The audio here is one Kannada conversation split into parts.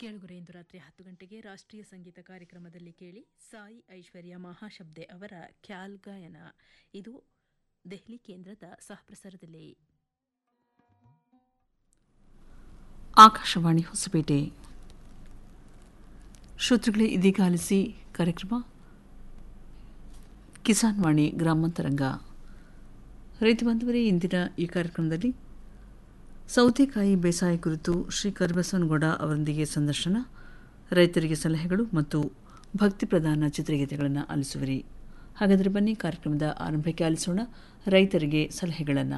ಕೇಳುಗರೆ ಇಂದು ರಾತ್ರಿ ಹತ್ತು ಗಂಟೆಗೆ ರಾಷ್ಟ್ರೀಯ ಸಂಗೀತ ಕಾರ್ಯಕ್ರಮದಲ್ಲಿ ಕೇಳಿ ಸಾಯಿ ಐಶ್ವರ್ಯ ಮಹಾಶಬ್ದೆ ಅವರ ಖ್ಯಾಲ್ ಗಾಯನ ಇದು ದೆಹಲಿ ಕೇಂದ್ರದ ಸಹಪ್ರಸಾರದಲ್ಲಿ ಆಕಾಶವಾಣಿ ಹೊಸಪೇಟೆ ಶ್ರೋತೃಗಳೇ ಇದೀಗ ಆಲಿಸಿ ಕಾರ್ಯಕ್ರಮ ಕಿಸಾನ್ ವಾಣಿ ಗ್ರಾಮಾಂತರಂಗ ರೈತ ಬಾಂಧವರೇ ಇಂದಿನ ಈ ಕಾರ್ಯಕ್ರಮದಲ್ಲಿ ಸೌತೆಕಾಯಿ ಬೇಸಾಯ ಕುರಿತು ಶ್ರೀ ಕರಿಬಸವನಗೌಡ ಅವರೊಂದಿಗೆ ಸಂದರ್ಶನ ರೈತರಿಗೆ ಸಲಹೆಗಳು ಮತ್ತು ಭಕ್ತಿ ಪ್ರಧಾನ ಚಿತ್ರಗೀತೆಗಳನ್ನು ಆಲಿಸುವರಿ ಹಾಗಾದರೆ ಬನ್ನಿ ಕಾರ್ಯಕ್ರಮದ ಆರಂಭಕ್ಕೆ ಆಲಿಸೋಣ ರೈತರಿಗೆ ಸಲಹೆಗಳನ್ನು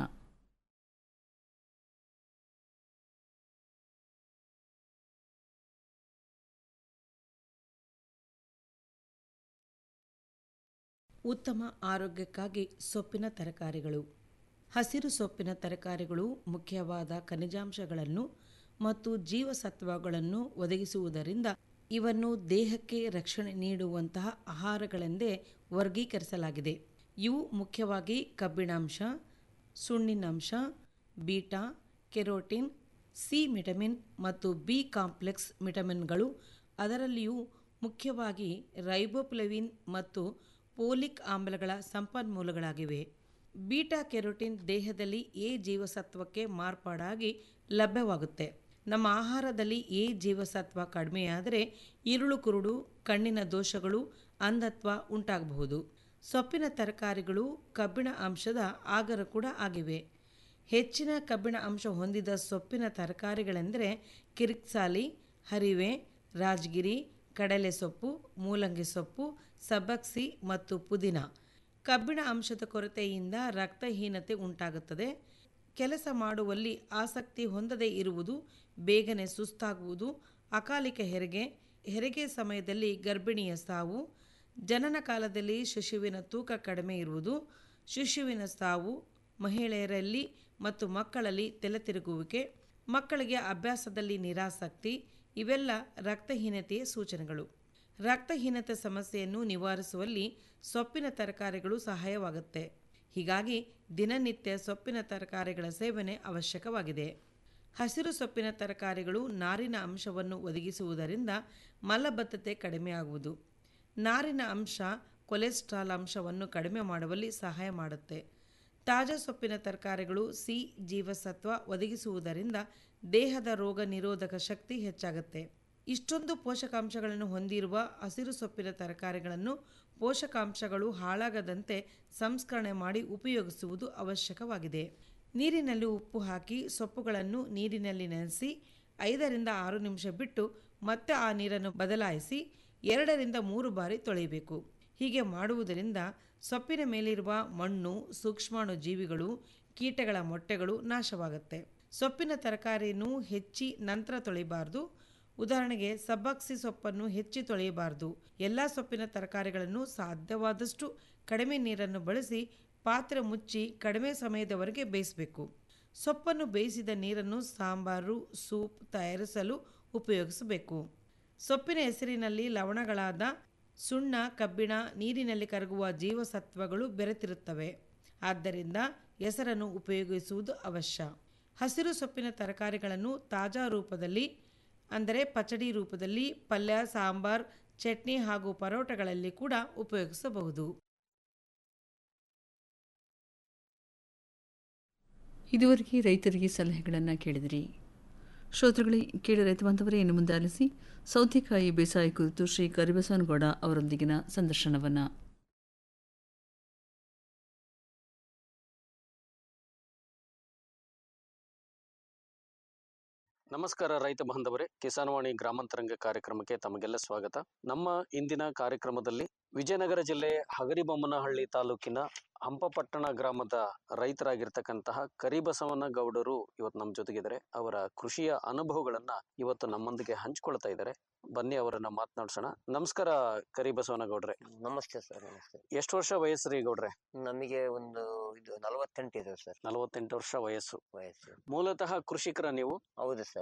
ಉತ್ತಮ ಆರೋಗ್ಯಕ್ಕಾಗಿ ಸೊಪ್ಪಿನ ತರಕಾರಿಗಳು ಹಸಿರು ಸೊಪ್ಪಿನ ತರಕಾರಿಗಳು ಮುಖ್ಯವಾದ ಖನಿಜಾಂಶಗಳನ್ನು ಮತ್ತು ಜೀವಸತ್ವಗಳನ್ನು ಒದಗಿಸುವುದರಿಂದ ಇವನ್ನು ದೇಹಕ್ಕೆ ರಕ್ಷಣೆ ನೀಡುವಂತಹ ಆಹಾರಗಳೆಂದೇ ವರ್ಗೀಕರಿಸಲಾಗಿದೆ ಇವು ಮುಖ್ಯವಾಗಿ ಕಬ್ಬಿಣಾಂಶ ಸುಣ್ಣಿನಾಂಶ ಬೀಟಾ ಕೆರೋಟಿನ್ ಸಿ ವಿಟಮಿನ್ ಮತ್ತು ಬಿ ಕಾಂಪ್ಲೆಕ್ಸ್ ವಿಟಮಿನ್ಗಳು ಅದರಲ್ಲಿಯೂ ಮುಖ್ಯವಾಗಿ ರೈಬೋಪ್ಲೆವಿನ್ ಮತ್ತು ಪೋಲಿಕ್ ಆಮ್ಲಗಳ ಸಂಪನ್ಮೂಲಗಳಾಗಿವೆ ಬೀಟಾ ಕೆರೋಟಿನ್ ದೇಹದಲ್ಲಿ ಎ ಜೀವಸತ್ವಕ್ಕೆ ಮಾರ್ಪಾಡಾಗಿ ಲಭ್ಯವಾಗುತ್ತೆ ನಮ್ಮ ಆಹಾರದಲ್ಲಿ ಎ ಜೀವಸತ್ವ ಕಡಿಮೆಯಾದರೆ ಇರುಳು ಕುರುಡು ಕಣ್ಣಿನ ದೋಷಗಳು ಅಂಧತ್ವ ಉಂಟಾಗಬಹುದು ಸೊಪ್ಪಿನ ತರಕಾರಿಗಳು ಕಬ್ಬಿಣ ಅಂಶದ ಆಗರ ಕೂಡ ಆಗಿವೆ ಹೆಚ್ಚಿನ ಕಬ್ಬಿಣ ಅಂಶ ಹೊಂದಿದ ಸೊಪ್ಪಿನ ತರಕಾರಿಗಳೆಂದರೆ ಕಿರಿಕ್ಸಾಲಿ ಹರಿವೆ ರಾಜಗಿರಿ ಕಡಲೆ ಸೊಪ್ಪು ಮೂಲಂಗಿ ಸೊಪ್ಪು ಸಬ್ಬಕ್ಸಿ ಮತ್ತು ಪುದೀನ ಕಬ್ಬಿಣ ಅಂಶದ ಕೊರತೆಯಿಂದ ರಕ್ತಹೀನತೆ ಉಂಟಾಗುತ್ತದೆ ಕೆಲಸ ಮಾಡುವಲ್ಲಿ ಆಸಕ್ತಿ ಹೊಂದದೇ ಇರುವುದು ಬೇಗನೆ ಸುಸ್ತಾಗುವುದು ಅಕಾಲಿಕ ಹೆರಿಗೆ ಹೆರಿಗೆ ಸಮಯದಲ್ಲಿ ಗರ್ಭಿಣಿಯ ಸಾವು ಜನನ ಕಾಲದಲ್ಲಿ ಶಿಶುವಿನ ತೂಕ ಕಡಿಮೆ ಇರುವುದು ಶಿಶುವಿನ ಸಾವು ಮಹಿಳೆಯರಲ್ಲಿ ಮತ್ತು ಮಕ್ಕಳಲ್ಲಿ ತಲೆತಿರುಗುವಿಕೆ ಮಕ್ಕಳಿಗೆ ಅಭ್ಯಾಸದಲ್ಲಿ ನಿರಾಸಕ್ತಿ ಇವೆಲ್ಲ ರಕ್ತಹೀನತೆಯ ಸೂಚನೆಗಳು ರಕ್ತಹೀನತೆ ಸಮಸ್ಯೆಯನ್ನು ನಿವಾರಿಸುವಲ್ಲಿ ಸೊಪ್ಪಿನ ತರಕಾರಿಗಳು ಸಹಾಯವಾಗುತ್ತೆ ಹೀಗಾಗಿ ದಿನನಿತ್ಯ ಸೊಪ್ಪಿನ ತರಕಾರಿಗಳ ಸೇವನೆ ಅವಶ್ಯಕವಾಗಿದೆ ಹಸಿರು ಸೊಪ್ಪಿನ ತರಕಾರಿಗಳು ನಾರಿನ ಅಂಶವನ್ನು ಒದಗಿಸುವುದರಿಂದ ಮಲಬದ್ಧತೆ ಕಡಿಮೆಯಾಗುವುದು ನಾರಿನ ಅಂಶ ಕೊಲೆಸ್ಟ್ರಾಲ್ ಅಂಶವನ್ನು ಕಡಿಮೆ ಮಾಡುವಲ್ಲಿ ಸಹಾಯ ಮಾಡುತ್ತೆ ತಾಜಾ ಸೊಪ್ಪಿನ ತರಕಾರಿಗಳು ಸಿ ಜೀವಸತ್ವ ಒದಗಿಸುವುದರಿಂದ ದೇಹದ ರೋಗ ನಿರೋಧಕ ಶಕ್ತಿ ಹೆಚ್ಚಾಗುತ್ತೆ ಇಷ್ಟೊಂದು ಪೋಷಕಾಂಶಗಳನ್ನು ಹೊಂದಿರುವ ಹಸಿರು ಸೊಪ್ಪಿನ ತರಕಾರಿಗಳನ್ನು ಪೋಷಕಾಂಶಗಳು ಹಾಳಾಗದಂತೆ ಸಂಸ್ಕರಣೆ ಮಾಡಿ ಉಪಯೋಗಿಸುವುದು ಅವಶ್ಯಕವಾಗಿದೆ ನೀರಿನಲ್ಲಿ ಉಪ್ಪು ಹಾಕಿ ಸೊಪ್ಪುಗಳನ್ನು ನೀರಿನಲ್ಲಿ ನೆನೆಸಿ ಐದರಿಂದ ಆರು ನಿಮಿಷ ಬಿಟ್ಟು ಮತ್ತೆ ಆ ನೀರನ್ನು ಬದಲಾಯಿಸಿ ಎರಡರಿಂದ ಮೂರು ಬಾರಿ ತೊಳೆಯಬೇಕು ಹೀಗೆ ಮಾಡುವುದರಿಂದ ಸೊಪ್ಪಿನ ಮೇಲಿರುವ ಮಣ್ಣು ಸೂಕ್ಷ್ಮಾಣು ಜೀವಿಗಳು ಕೀಟಗಳ ಮೊಟ್ಟೆಗಳು ನಾಶವಾಗುತ್ತೆ ಸೊಪ್ಪಿನ ತರಕಾರಿಯನ್ನು ಹೆಚ್ಚಿ ನಂತರ ತೊಳೆಯಬಾರ್ದು ಉದಾಹರಣೆಗೆ ಸಬ್ಬಕ್ಸಿ ಸೊಪ್ಪನ್ನು ಹೆಚ್ಚಿ ತೊಳೆಯಬಾರದು ಎಲ್ಲ ಸೊಪ್ಪಿನ ತರಕಾರಿಗಳನ್ನು ಸಾಧ್ಯವಾದಷ್ಟು ಕಡಿಮೆ ನೀರನ್ನು ಬಳಸಿ ಪಾತ್ರೆ ಮುಚ್ಚಿ ಕಡಿಮೆ ಸಮಯದವರೆಗೆ ಬೇಯಿಸಬೇಕು ಸೊಪ್ಪನ್ನು ಬೇಯಿಸಿದ ನೀರನ್ನು ಸಾಂಬಾರು ಸೂಪ್ ತಯಾರಿಸಲು ಉಪಯೋಗಿಸಬೇಕು ಸೊಪ್ಪಿನ ಹೆಸರಿನಲ್ಲಿ ಲವಣಗಳಾದ ಸುಣ್ಣ ಕಬ್ಬಿಣ ನೀರಿನಲ್ಲಿ ಕರಗುವ ಜೀವಸತ್ವಗಳು ಬೆರೆತಿರುತ್ತವೆ ಆದ್ದರಿಂದ ಹೆಸರನ್ನು ಉಪಯೋಗಿಸುವುದು ಅವಶ್ಯ ಹಸಿರು ಸೊಪ್ಪಿನ ತರಕಾರಿಗಳನ್ನು ತಾಜಾ ರೂಪದಲ್ಲಿ ಅಂದರೆ ಪಚಡಿ ರೂಪದಲ್ಲಿ ಪಲ್ಯ ಸಾಂಬಾರ್ ಚಟ್ನಿ ಹಾಗೂ ಪರೋಟಗಳಲ್ಲಿ ಕೂಡ ಉಪಯೋಗಿಸಬಹುದು ಇದುವರೆಗೆ ರೈತರಿಗೆ ಸಲಹೆಗಳನ್ನು ಕೇಳಿದಿರಿ ಶ್ರೋತೃಗಳೇ ಕೇಳಿ ರೈತ ಬಾಂಧವರೇ ಇನ್ನು ಮುಂದೆ ಆಲಿಸಿ ಸೌತೆಕಾಯಿ ಬೇಸಾಯ ಕುರಿತು ಶ್ರೀ ಕರಿಬಸವನಗೌಡ ಅವರೊಂದಿಗಿನ ಸಂದರ್ಶನವನ್ನು ನಮಸ್ಕಾರ ರೈತ ಬಾಂಧವರೇ ಕಿಸಾನ್ವಾಣಿ ಗ್ರಾಮಾಂತರಂಗ ಕಾರ್ಯಕ್ರಮಕ್ಕೆ ತಮಗೆಲ್ಲ ಸ್ವಾಗತ ನಮ್ಮ ಇಂದಿನ ಕಾರ್ಯಕ್ರಮದಲ್ಲಿ ವಿಜಯನಗರ ಜಿಲ್ಲೆ ಹಗರಿಬೊಮ್ಮನಹಳ್ಳಿ ತಾಲೂಕಿನ ಹಂಪಪಟ್ಟಣ ಗ್ರಾಮದ ರೈತರಾಗಿರ್ತಕ್ಕಂತಹ ಕರಿಬಸವನ ಗೌಡರು ಇವತ್ತು ನಮ್ಮ ಜೊತೆಗಿದ್ದಾರೆ ಅವರ ಕೃಷಿಯ ಅನುಭವಗಳನ್ನ ಇವತ್ತು ನಮ್ಮೊಂದಿಗೆ ಹಂಚ್ಕೊಳ್ತಾ ಇದ್ದಾರೆ ಬನ್ನಿ ಅವರನ್ನ ಮಾತನಾಡ್ಸೋಣ ನಮಸ್ಕಾರ ಕರಿಬಸವನ ಗೌಡ್ರೆ ನಮಸ್ತೆ ಸರ್ ನಮಸ್ತೆ ಎಷ್ಟು ವರ್ಷ ವಯಸ್ಸ್ರಿ ಗೌಡ್ರೆ ನಮಗೆ ಒಂದು ಇದು ನಲವತ್ತೆಂಟು ಇದೆ ಸರ್ ನಲವತ್ತೆಂಟು ವರ್ಷ ವಯಸ್ಸು ವಯಸ್ಸು ಮೂಲತಃ ಕೃಷಿಕರ ನೀವು ಹೌದು ಸರ್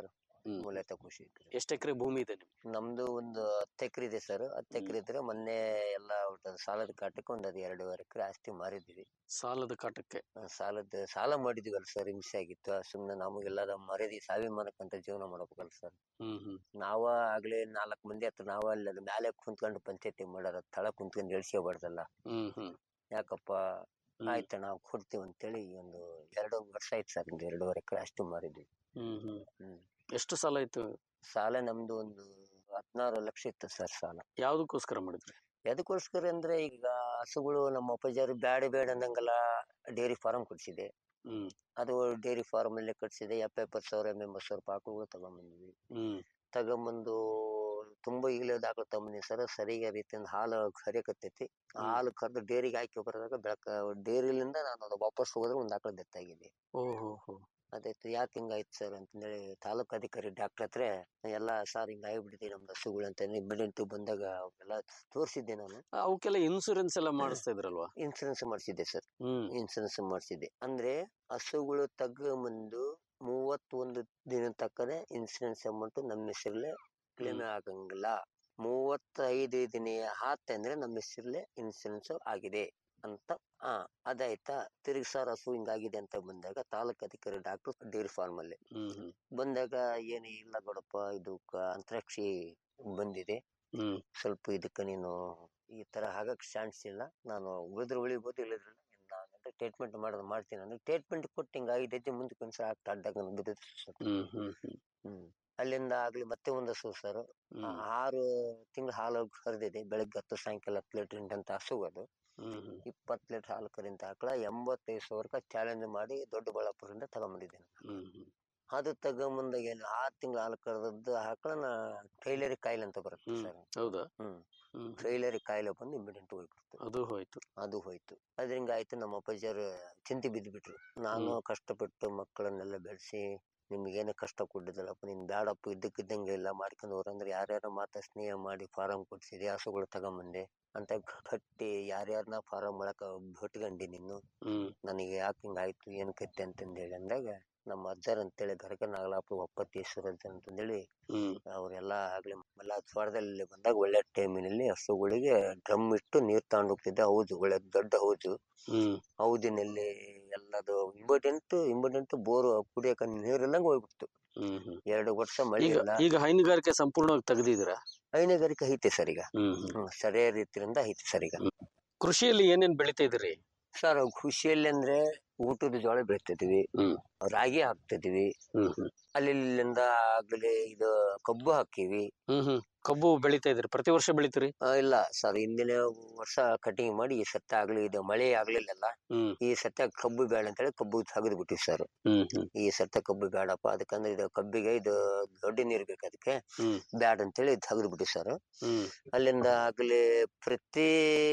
ಹ್ಮ್. ಮೂಲತಃ ಕೃಷಿ ಎಷ್ಟು ಎಕರೆ ಭೂಮಿ ಇದೆ ನಿಮ್ಗೆ ನಮ್ದು ಒಂದು ಹತ್ತು ಎಕರೆ ಇದೆ ಸರ್ ಹತ್ತು ಹ್ಮ್. ಎಕರೆ ಇದ್ರೆ ಮೊನ್ನೆ ಎಲ್ಲ ಒಟ್ಟು ಸಾಲದ ಕಾಟಕ್ಕೆ ಒಂದು ಅದು ಎರಡೂವರೆ ಎಕರೆ ಆಸ್ತಿ ಮಾರಿದ್ವಿ ಸಾಲದ ಕಾಟಕ್ಕೆ ಆ, ಸಾಲದ ಸಾಲ ಮಾಡಿದ್ವಲ್ಲ ಸರ್ ಹಿಂಸೆ ಆಗಿತ್ತು ಸುಮ್ಮನೆ ನಮಗೆಲ್ಲ ಮರ್ಯಾದೆ ಸ್ವಾಭಿಮಾನಕ್ಕಂತ ಜೀವನ ಮಾಡ್ಬೇಕಲ್ಲ ಸರ್ ಹ್ಮ್ ಹ್ಮ್ ನಾವ ಆಗ್ಲೇ ನಾಲ್ಕು ಮಂದಿ ಹತ್ರ ನಾವ ಅಲ್ಲಿ ಅದ್ ಮ್ಯಾಲೆ ಕುಂತ್ಕೊಂಡು ಪಂಚಾಯತಿ ಮಾಡೋದ ತಳ ಕುಂತ್ಕೊಂಡು ಎಳ್ಸ್ಕೊಬಾರ್ದಲ್ಲ ಹ್ಮ್ ಹ್ಮ್ ಯಾಕಪ್ಪ ಹ್ಮ್. ಆಯ್ತು ನಾವು ಕೊಡ್ತೀವಿ ಅಂತೇಳಿ ಒಂದು ಎರಡು ವರ್ಷ ಆಯ್ತು ಸರ್ ಒಂದು ಎರಡೂವರೆ ಎಕರೆ ಅಷ್ಟು ಮಾರಿದ್ವಿ ಹ್ಮ್ ಹ್ಮ್ ಹ್ಮ್ ಎಷ್ಟು ಸಾಲ ಇತ್ತು ಸಾಲ ನಮ್ದು ಒಂದು ಹದಿನಾರು ಲಕ್ಷ ಇತ್ತು ಸರ್ ಸಾಲ ಯಾವ್ದಕ್ಕೋಸ್ಕರ ಮಾಡಿದ್ರಿ ಎದಕ್ಕೋಸ್ಕರ ಅಂದ್ರೆ ಈಗ ಹಸುಗಳು ನಮ್ಮ ಅಪ್ಪಾಜಿಯವರು ಬ್ಯಾಡ ಬೇಡ ಅಂದಂಗೆಲ್ಲ ಡೈರಿ ಫಾರಂ ಕೊಡ್ಸಿದೆ ಹ್ಮ್ ಅದು ಡೈರಿ ಫಾರ್ಮ್ ಅಲ್ಲೇ ಕಟ್ಸಿದೆ ಎಪ್ಪ ಎಪ್ಪತ್ತು ಸಾವಿರ ಎಮ್ ಎಂಬತ್ತು ಸಾವಿರ ರೂಪಾಯಿ ಆಕಳುಗಳು ತಗೊಂಬಂದ್ವಿ ಹ್ಮ್ ತಗೊಂಬಂದು ತುಂಬಾ ಈಗಲೇ ದಾಖಲೆ ತಗೊಂಬಂದಿನಿ ಸರ್ ಸರಿಯಾದ ರೀತಿಯಿಂದ ಹಾಲು ಕರಿಯಕತ್ತೈತಿ ಹ್ಮ್. ಹಾಲು ಕರೆದು ಡೈರಿಗೆ ಹಾಕಿ ಬರೋದಾಗ ಬೆಳಕ ಡೈರಿಲಿಂದ ನಾನು ಅದು ವಾಪಸ್ ಹೋದ್ರೆ ಒಂದು ಆಕಳು ಡೆತ್ತಾಗಿದೆ ಓಹೋ ಹೋ ಅದಾಯ್ತು ಯಾಕೆ ಹಿಂಗಾಯ್ತು ಸರ್ ಅಂತಂದೇಳಿ ತಾಲೂಕು ಅಧಿಕಾರಿ ಡಾಕ್ಟರ್ ಹತ್ರ ಎಲ್ಲ ಸರ್ ಹಿಂಗ ಆಗ್ಬಿಟ್ಟಿದೆ ನಮ್ದು ಹಸುಗಳು ಅಂತ ಇಮಿಡಿಯಂಟ್ ಬಂದಾಗ ಅವೆಲ್ಲ ತೋರಿಸಿದ್ದೆ ನಾನು ಅವಕ್ಕೆಲ್ಲ ಇನ್ಸೂರೆನ್ಸ್ ಎಲ್ಲ ಮಾಡಿಸ್ತಾ ಇದ್ರಲ್ವಾ ಇನ್ಸೂರೆನ್ಸ್ ಮಾಡಿಸಿದ್ದೆ ಸರ್ ಹ್ಮ್ ಇನ್ಸೂರೆನ್ಸ್ ಮಾಡಿಸಿದ್ದೆ ಅಂದ್ರೆ ಹಸುಗಳು ತಗೊಂಬಂದು ಮೂವತ್ತೊಂದು ದಿನ ತಕ್ಕನೆ ಇನ್ಸೂರೆನ್ಸ್ ಅಮೌಂಟ್ ನಮ್ಮ ಹೆಸರಲ್ಲೇ ಕ್ಲೇಮ್ ಆಗಂಗಿಲ್ಲ ಮೂವತ್ತೈದು ದಿನ ಆತಂದ್ರೆ ನಮ್ಮ ಹೆಸರಲ್ಲೇ ಇನ್ಸೂರೆನ್ಸ್ ಆಗಿದೆ ಅಂತ ಆ ಅದಾಯ್ತಾ ತಿರುಗಿ ಸರ್ ಹಸು ಹಿಂಗಾಗಿದೆ ಅಂತ ಬಂದಾಗ ತಾಲೂಕು ಅಧಿಕಾರಿ ಡಾಕ್ಟರ್ ಡೈರಿ ಫಾರ್ಮ್ ಅಲ್ಲಿ ಹ್ಮ್ ಹ್ಮ್ ಬಂದಾಗ ಏನು ಇಲ್ಲ ಗೌಡಪ್ಪ ಇದು ಕ- ಅಂತರಾಕ್ಷಿ ಬಂದಿದೆ ಹ್ಮ್ ಸ್ವಲ್ಪ ಇದಕ್ಕೆ ನೀನು ಈ ತರ ಆಗಕ್ ಚಾನ್ಸ್ ಇಲ್ಲ ನಾನು ಉಳಿದ್ರೆ ಉಳಿಬೋದು ಇಲ್ಲದ್ರೆ ನಾನು ಟ್ರೀಟ್ಮೆಂಟ್ ಮಾಡೋದು ಮಾಡ್ತೀನಿ ಅಂದ್ರೆ ಟ್ರೀಟ್ಮೆಂಟ್ ಕೊಟ್ಟು ಹಿಂಗೆ ಐದು ಹೆಜ್ಜೆ ಮುಂದಕ್ಕೆ ಒಂದು ಸಾಕು ಅಡ್ಡಾಗ ಬಿದ್ದಿತ್ತು ಸರ್ ಹ್ಮ್ ಹ್ಮ್ ಹ್ಮ್ ಹ್ಮ್ ಅಲ್ಲಿಂದ ಆಗ್ಲಿ ಮತ್ತೆ ಒಂದು ಹಸು ಸರ್ ಹ್ಮ್ ಆರು ತಿಂಗಳು ಹಾಲು ಕರೆದಿದೆ ಬೆಳಗ್ಗೆ ಹತ್ತು ಸಾಯಂಕಾಲ ಹತ್ತು ಲೀಟರ್ ಅಂತ ಹಸು ಅದು ಹ್ಮ್ ಹ್ಮ್ ಇಪ್ಪತ್ತು ಲೀಟರ್ ಹಾಲು ಕರಿಂದ ಹಾಕಳ ಎಂಬತ್ತೈದು ಸಾವಿರಕ್ಕೆ ಚಾಲೆಂಜ್ ಮಾಡಿ ದೊಡ್ಡಬಳ್ಳಾಪುರದಿಂದ ತಗೊಂಬಂದಿದ್ದೆ ನಾನು. ಹ್ಮ್ ಹ್ಮ್ ಅದು ತಗೊಂಬಂದಾಗ ಏನು ಆರು ತಿಂಗಳು ಹಾಲು ಕರೆದದ್ದು ಹಾಕಳ ಕೈಲೇರಿ ಕಾಯಿಲೆ ಅಂತ ಬರುತ್ತೆ ಹ್ಮ್. ಸರ್ ಹೌದಾ ಹ್ಮ್ ಹ್ಮ್ ಕೈಲೇರಿ ಕಾಯಿಲೆ ಬಂದು ಇಮಿಡಿಯಂಟ್ ಹೋಗ್ಬಿಡ್ತು ಅದು ಹೋಯ್ತು ಅದು ಹೋಯ್ತು ಅದ್ರಿಂದ ಆಯ್ತು ನಮ್ಮ ಅಪ್ಪಾಜಿಯವರು ಚಿಂತೆ ಬಿದ್ದುಬಿಟ್ರು ನಾನು ಹ್ಮ್. ಕಷ್ಟಪಟ್ಟು ಮಕ್ಕಳನ್ನೆಲ್ಲ ಬೆಳೆಸಿ ನಿಮ್ಗೇನು ಕಷ್ಟ ಕೊಟ್ಟಿದ್ದಲ್ಲಪ್ಪ ನೀನ್ ಬ್ಯಾಡಪ್ಪ ಇದ್ದಕ್ಕಿದ್ದಂಗೆ ಎಲ್ಲ ಮಾಡ್ಕೊಂಡು ಹೋರಂದ್ರೆ ಯಾರ್ಯಾರ ಮಾತ ಸ್ನೇಹ ಮಾಡಿ ಫಾರಂ ಕೊಡ್ಸಿದೆ ಹಸುಗಳು ತಗೊಂಬಂದೆ ಅಂತ ಕಟ್ಟಿ ಯಾರ್ಯಾರನ್ನ ಫಾರಂ ಒಳಕ ಬಿಟ್ಕೊಂಡಿ ನೀನು ಹ್ಮ್ ನನಗೆ ಯಾಕೆ ಹಿಂಗಾಯ್ತು ಏನ್ ಕತ್ತೆ ಅಂತಂದೇಳಿ ಅಂದಾಗ ನಮ್ಮ ಅಜ್ಜರ್ ಅಂತೇಳಿ ಗರಗ ನಾಗಲಾಪುರ ಒಪ್ಪತ್ತೇಶ್ವರ ಅಂತಂದೇಳಿ ಹ್ಮ್ ಅವರೆಲ್ಲ ಆಗ್ಲಿ ಮಲ್ಲಾದ್ವಾರದಲ್ಲಿ ಬಂದಾಗ ಒಳ್ಳೆ ಟೈಮಿನಲ್ಲಿ ಹಸುಗಳಿಗೆ ಡ್ರಮ್ ಇಟ್ಟು ನೀರ್ ತಗೊಂಡು ಹೋಗ್ತಿದ್ದೆ ಹೌದು ಒಳ್ಳೆ ದೊಡ್ಡ ಹೌದು ಹ್ಮ್ ಹೌದಿನಲ್ಲಿ ಎಲ್ಲದು ಇಂಪಾರ್ಟೆಂಟ್ ಇಂಪಾರ್ಟೆಂಟ್ ಬೋರ್ ಕುಡಿಯಕ ನೀರಿಲ್ಲಂಗ್ ಹೋಗ್ಬಿಡ್ತು ಹ್ಮ್ ಹ್ಮ್ ಎರಡು ವರ್ಷ ಮಳೆ ಈಗ ಇಲ್ಲ ಈಗ ಹೈನುಗಾರಿಕೆ ಸಂಪೂರ್ಣವಾಗಿ ತೆಗೆದಿದ್ದೀರಾ ಹೈನುಗಾರಿಕೆ ಐತೆ ಸರ್ ಈಗ ಹ್ಮ್ ಹ್ಮ್ ಹ್ಮ್ ಸರಿಯಾದ ರೀತಿಯಿಂದ ಐತೆ ಸರ್ ಈಗ ಕೃಷಿಯಲ್ಲಿ ಏನೇನ್ ಬೆಳಿತಾ ಇದ್ರಿ ಸರ್ ಖುಷಿಯಲ್ಲಿ ಅಂದ್ರೆ ಊಟದ ಜೋಳ ಬೆಳಿತಿದ್ವಿ ಹ್ಮ್. ರಾಗಿ ಹಾಕ್ತಿದ್ವಿ ಹ್ಮ್ ಹ್ಮ್ ಅಲ್ಲಿ ಇಲ್ಲಿಂದ ಆಗ್ಲಿ ಇದು ಕಬ್ಬು ಹಾಕಿವಿ ಹ್ಮ್ ಹ್ಮ್ ಕಬ್ಬು ಬೆಳಿತಾ ಇದ್ರಿ ಪ್ರತಿ ವರ್ಷ ಬೆಳಿತೀರಿ ಆ, ಇಲ್ಲ ಸರ್ ಹಿಂದಿನ ವರ್ಷ ಕಟಿಂಗ್ ಮಾಡಿ ಈ ಸತ್ತ ಆಗ್ಲಿ ಇದು ಮಳೆ ಆಗ್ಲಿಲ್ಲಲ್ಲ ಹ್ಮ್ ಈ ಸತ್ತ ಕಬ್ಬು ಬೇಡ ಅಂತೇಳಿ ಕಬ್ಬು ತೆಗೆದು ಬಿಟ್ಟಿವಿ ಸರ್ ಹ್ಮ್ ಹ್ಮ್ ಈ ಸತ್ತ ಕಬ್ಬು ಬೇಡಪ್ಪ ಅದಕ್ಕಂದ್ರೆ ಇದು ಕಬ್ಬಿಗೆ ಇದು ದೊಡ್ಡ ನೀರ್ ಬೇಕು ಅದಕ್ಕೆ ಹ್ಮ್. ಬ್ಯಾಡ ಅಂತೇಳಿ ತೆಗೆದು ಬಿಟ್ಟಿವಿ ಸರ್ ಹ್ಮ್ ಅಲ್ಲಿಂದ ಆಗ್ಲಿ ಪ್ರತಿ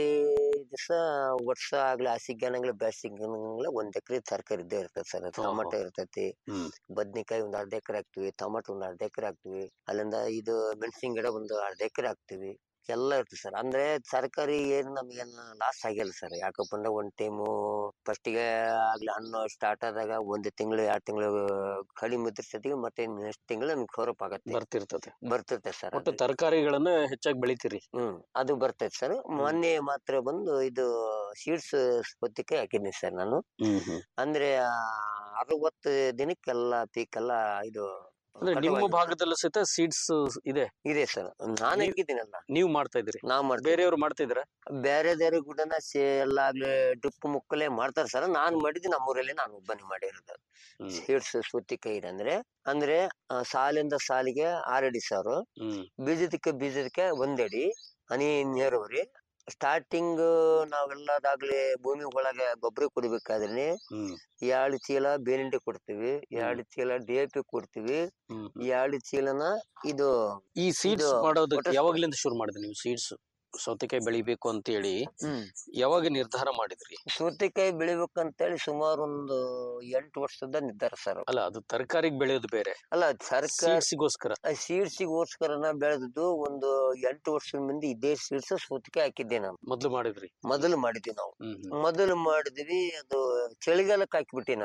ದಿವಸ ವರ್ಷ ಆಗ್ಲಿ ಹಸಿಗೆನಂಗ್ಲಿ ಬೇಸಿಗೆನಂಗ್ಲಿ ಒಂದ್ ಎಕರೆ ತರಕಾರಿ ಇದ್ದೇ ಇರ್ತದೆ ಸರ್ ಟೊಮಟೊ ಇರ್ತೈತಿ ಹ್ಮ್. ಬದ್ನಿಕಾಯಿ ಒಂದ್ ಅರ್ಧ ಎಕರೆ ಹಾಕ್ತಿವಿ ಟೊಮಟೊ ಒಂದ್ ಅರ್ಧ ಎಕರೆ ಹಾಕ್ತಿವಿ ಅಲ್ಲಿಂದ ಇದು ಮೆಣಸಿನ ಗಿಡ ಒಂದು ಅರ್ಧ ಎಕರೆ ಹಾಕ್ತಿವಿ ಎಲ್ಲ ಇರ್ತದೆ ಸರ್ ಅಂದ್ರೆ ತರಕಾರಿ ಏನು ನಮ್ಗೇನ್ ಲಾಸ್ ಆಗಿಲ್ಲ ಸರ್ ಯಾಕಪ್ಪ ಅಂದ್ರೆ ಒಂದ್ ಟೈಮು ಫಸ್ಟಿಗೆ ಆಗ್ಲಿ ಹಣ್ಣು ಸ್ಟಾರ್ಟ್ ಆದಾಗ ಒಂದ್ ತಿಂಗಳು ಎರಡ್ ತಿಂಗಳು ಕಡಿಮೆ ಇದ್ರಸತಿಗೆ ಮತ್ತೆ ನೆಕ್ಸ್ಟ್ ತಿಂಗಳು ನಮ್ಗೆ ಖರೋಪ್ ಆಗತ್ತೆ ಬರ್ತಿರ್ತದೆ ಬರ್ತೈತೆ ಸರ್ ಒಟ್ಟು ತರಕಾರಿಗಳನ್ನ ಹೆಚ್ಚಾಗಿ ಬೆಳಿತೀರಿ ಹ್ಮ್ ಅದು ಬರ್ತೈತೆ ಸರ್ ಮೊನ್ನೆ ಮಾತ್ರ ಬಂದು ಇದು ಸೀಡ್ಸ್ ಹೊತ್ತಿಗೆ ಹಾಕಿದ್ದೀನಿ ಸರ್ ನಾನು ಹ್ಮ್ ಹ್ಮ್ ಅಂದ್ರೆ ಆ, ಅರವತ್ತು ದಿನಕ್ಕೆಲ್ಲ ಪೀಕ್ ಎಲ್ಲ ಇದು ಅಂದ್ರೆ ನಿಮ್ಮ ಕಟಾವಾಗಿ- ಭಾಗದಲ್ಲೂ ಸಹಿತ ಸೀಡ್ಸ್ ಇದೆ ಇದೆ ಸರ್ ನಾನು ನೀವು- ಹಾಕಿದ್ದೀನಲ್ಲ ನೀವು ಮಾಡ್ತಾ ಇದ್ರಿ ನಾ ಮಾಡ್ತೀನಿ ಬೇರೆಯವ್ರು ಮಾಡ್ತಾ ಇದ್ರ ಬೇರೆ ಬೇರೆ ಗುಡನ ಸೇ ಎಲ್ಲ ಆಗ್ಲಿ ಡಿಪ್ ಮುಕ್ಕಲೆ ಮಾಡ್ತಾರೆ ಸರ್ ನಾನ್ ಮಾಡಿದ್ದು ನಮ್ಮೂರಲ್ಲಿ ನಾನು ಒಬ್ಬನೇ ಮಾಡಿರೋದು ಹ್ಮ್ ಸೀಡ್ಸ್ ಸುತ್ತಿಗೆ ಇದೆ ಅಂದ್ರೆ ಅಂದ್ರೆ ಆ, ಸಾಲಿಂದ ಸಾಲಿಗೆ ಆರಡಿ ಸಾರು ಹ್ಮ್ ಬೀಜದಕ್ಕೆ ಬೀಜದಕ್ಕೆ ಒಂದಡಿ ಹನಿ ನೀರಾವರಿ ಸ್ಟಾರ್ಟಿಂಗ್ ನಾವೆಲ್ಲದಾಗ್ಲಿ ಭೂಮಿ ಒಳಗೆ ಗೊಬ್ಬರ ಕೊಡ್ಬೇಕಾದ್ರೆ ಹ್ಮ್ ಎರಡು ಚೀಲ ಬೇಲಿಂಡಿ ಕೊಡ್ತೀವಿ ಎರಡು ಚೀಲ ಡಿ ಎ ಪಿ ಕೊಡ್ತೀವಿ ಹ್ಮ್ ಎರಡು ಚೀಲನ ಇದು ಈ ಸೀಡ್ಸ್ ಇದು ಮಾಡೋದಕ್ಕೆ potash- ಯಾವಾಗ್ಲಿಂದ ಶುರು ಮಾಡಿದ್ರಿ ನೀವು ಸೀಡ್ಸ್ ಸೌತೆಕಾಯಿ ಬೆಳಿಬೇಕು ಅಂತ ಹೇಳಿ ಯಾವಾಗ ನಿರ್ಧಾರ ಮಾಡಿದ್ರಿ ಸೌತೆಕಾಯಿ ಬೆಳಿಬೇಕಂತೇಳಿ ಸುಮಾರು ಒಂದು ಎಂಟು ವರ್ಷದ ನಿರ್ಧಾರ ಸರ್ ಅಲ್ಲ ಅದು ತರಕಾರಿಗೆ ಬೆಳೆಯೋದು ಬೇರೆ ಅಲ್ಲ ಸರ್ಕಾರ ಸೀಡ್ಸ್ಗೋಸ್ಕರ ಸೀಡ್ಸಿಗೋಸ್ಕರನ ಬೆಳೆದದ್ದು ಒಂದು ಎಂಟು ವರ್ಷದ ಮುಂದೆ ಇದೇ ಸೀಡ್ಸ್ ಸೌತೆಕಾಯಿ ಹಾಕಿದ್ದೆ ನಾನು ಮೊದ್ಲು ಮಾಡಿದ್ರಿ ಮೊದಲು ಮಾಡಿದ್ವಿ ನಾವು ಹ್ಮ್ ಹ್ಮ್ ಮೊದಲು ಮಾಡಿದ್ವಿ ಅದು ಚಳಿಗಾಲಕ್ಕೆ ಹಾಕಿಬಿಟ್ಟೆ ನಾನು